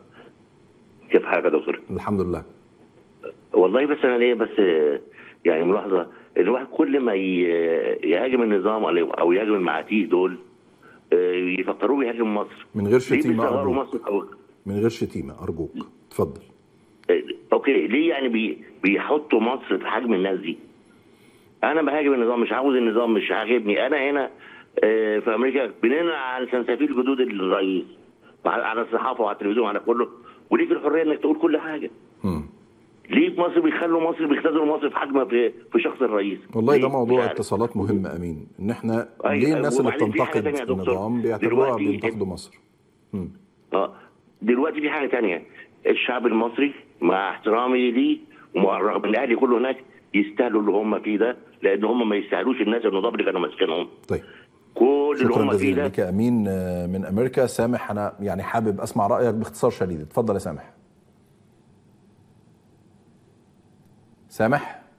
كيف حالك يا دكتور؟ الحمد لله والله بس انا ليه بس آه، يعني ملاحظه ان الواحد كل ما ي- يهاجم النظام أو- او يهاجم المعاتيه دول آه، يفكروه بيهاجم مصر من غير ليه شتيمه بيصغروا ارجوك مصر أو من غير شتيمه ارجوك اتفضل آه، اوكي ليه يعني بي بيحطوا مصر في حجم الناس دي؟ انا بهاجم النظام مش عاوز النظام مش عاجبني انا هنا آه، في امريكا بننقل على سنسفيل جدود الرئيس وعلى على الصحافه وعلى التلفزيون وعلى كله وليك الحريه انك تقول كل حاجه ليه في مصر بيخلوا مصر بيختزلوا مصر في حجم في, في شخص الرئيس والله ليه؟ ده مش موضوع عارف. اتصالات مهم امين ان احنا أيوة، ليه الناس اللي وبعدين في حاجة بتنتقد تانية يا دكتور. النظام بيعتبروها دلوقتي- بينتقدوا مصر مم. اه دلوقتي في حاجه تانية الشعب المصري مع احترامي ليه ومع رغم ان اهلي كله هناك يستاهلوا اللي هم فيه ده لان هم ما يستاهلوش الناس النضاب اللي كانوا ماسكينهم طيب كل اللي شكرا هم فيه جزيلا ده لك يا امين آه، من امريكا سامح انا يعني حابب اسمع رايك باختصار شديد اتفضل يا سامح سامح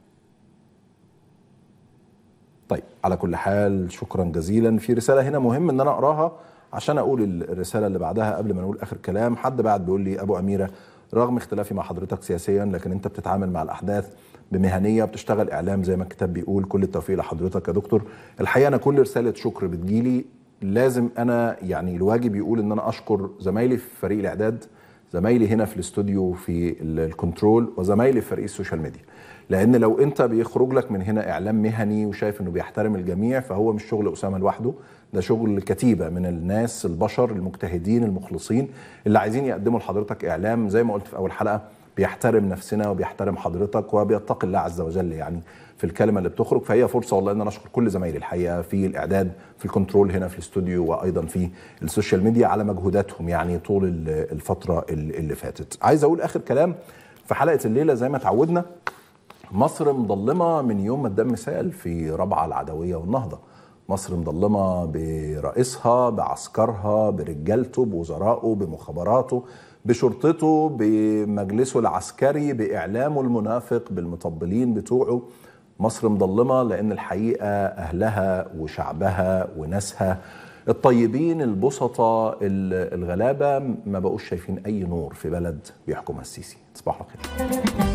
طيب على كل حال شكرا جزيلا في رساله هنا مهم ان انا اقراها عشان اقول الرساله اللي بعدها قبل ما نقول اخر كلام حد بعد بيقول لي ابو اميره رغم اختلافي مع حضرتك سياسيا لكن انت بتتعامل مع الاحداث بمهنيه بتشتغل اعلام زي ما الكتاب بيقول كل التوفيق لحضرتك يا دكتور الحقيقه انا كل رساله شكر بتجيلي لازم انا يعني الواجب يقول ان انا اشكر زمايلي في فريق الاعداد زمايلي هنا في الاستوديو في ال- الكنترول وزمايلي في فريق السوشيال ميديا لان لو انت بيخرج لك من هنا اعلام مهني وشايف انه بيحترم الجميع فهو مش شغل اسامه لوحده ده شغل كتيبه من الناس البشر المجتهدين المخلصين اللي عايزين يقدموا لحضرتك اعلام زي ما قلت في اول حلقه بيحترم نفسنا وبيحترم حضرتك وبيتقي الله عز وجل يعني في الكلمه اللي بتخرج فهي فرصه والله ان انا اشكر كل زمايلي الحقيقه في الاعداد في الكنترول هنا في الاستوديو وايضا في السوشيال ميديا على مجهوداتهم يعني طول ال- الفتره اللي اللي فاتت عايز اقول اخر كلام في حلقه الليله زي ما اتعودنا مصر مظلمه من يوم ما الدم سال في ربعه العدويه والنهضه مصر مظلمه برئيسها بعسكرها برجالته بوزرائه بمخابراته بشرطته بمجلسه العسكري باعلامه المنافق بالمطبلين بتوعه مصر مظلمه لان الحقيقه اهلها وشعبها وناسها الطيبين البسطاء ال- الغلابه ما بقوش شايفين اي نور في بلد بيحكمها السيسي تصبحوا على خير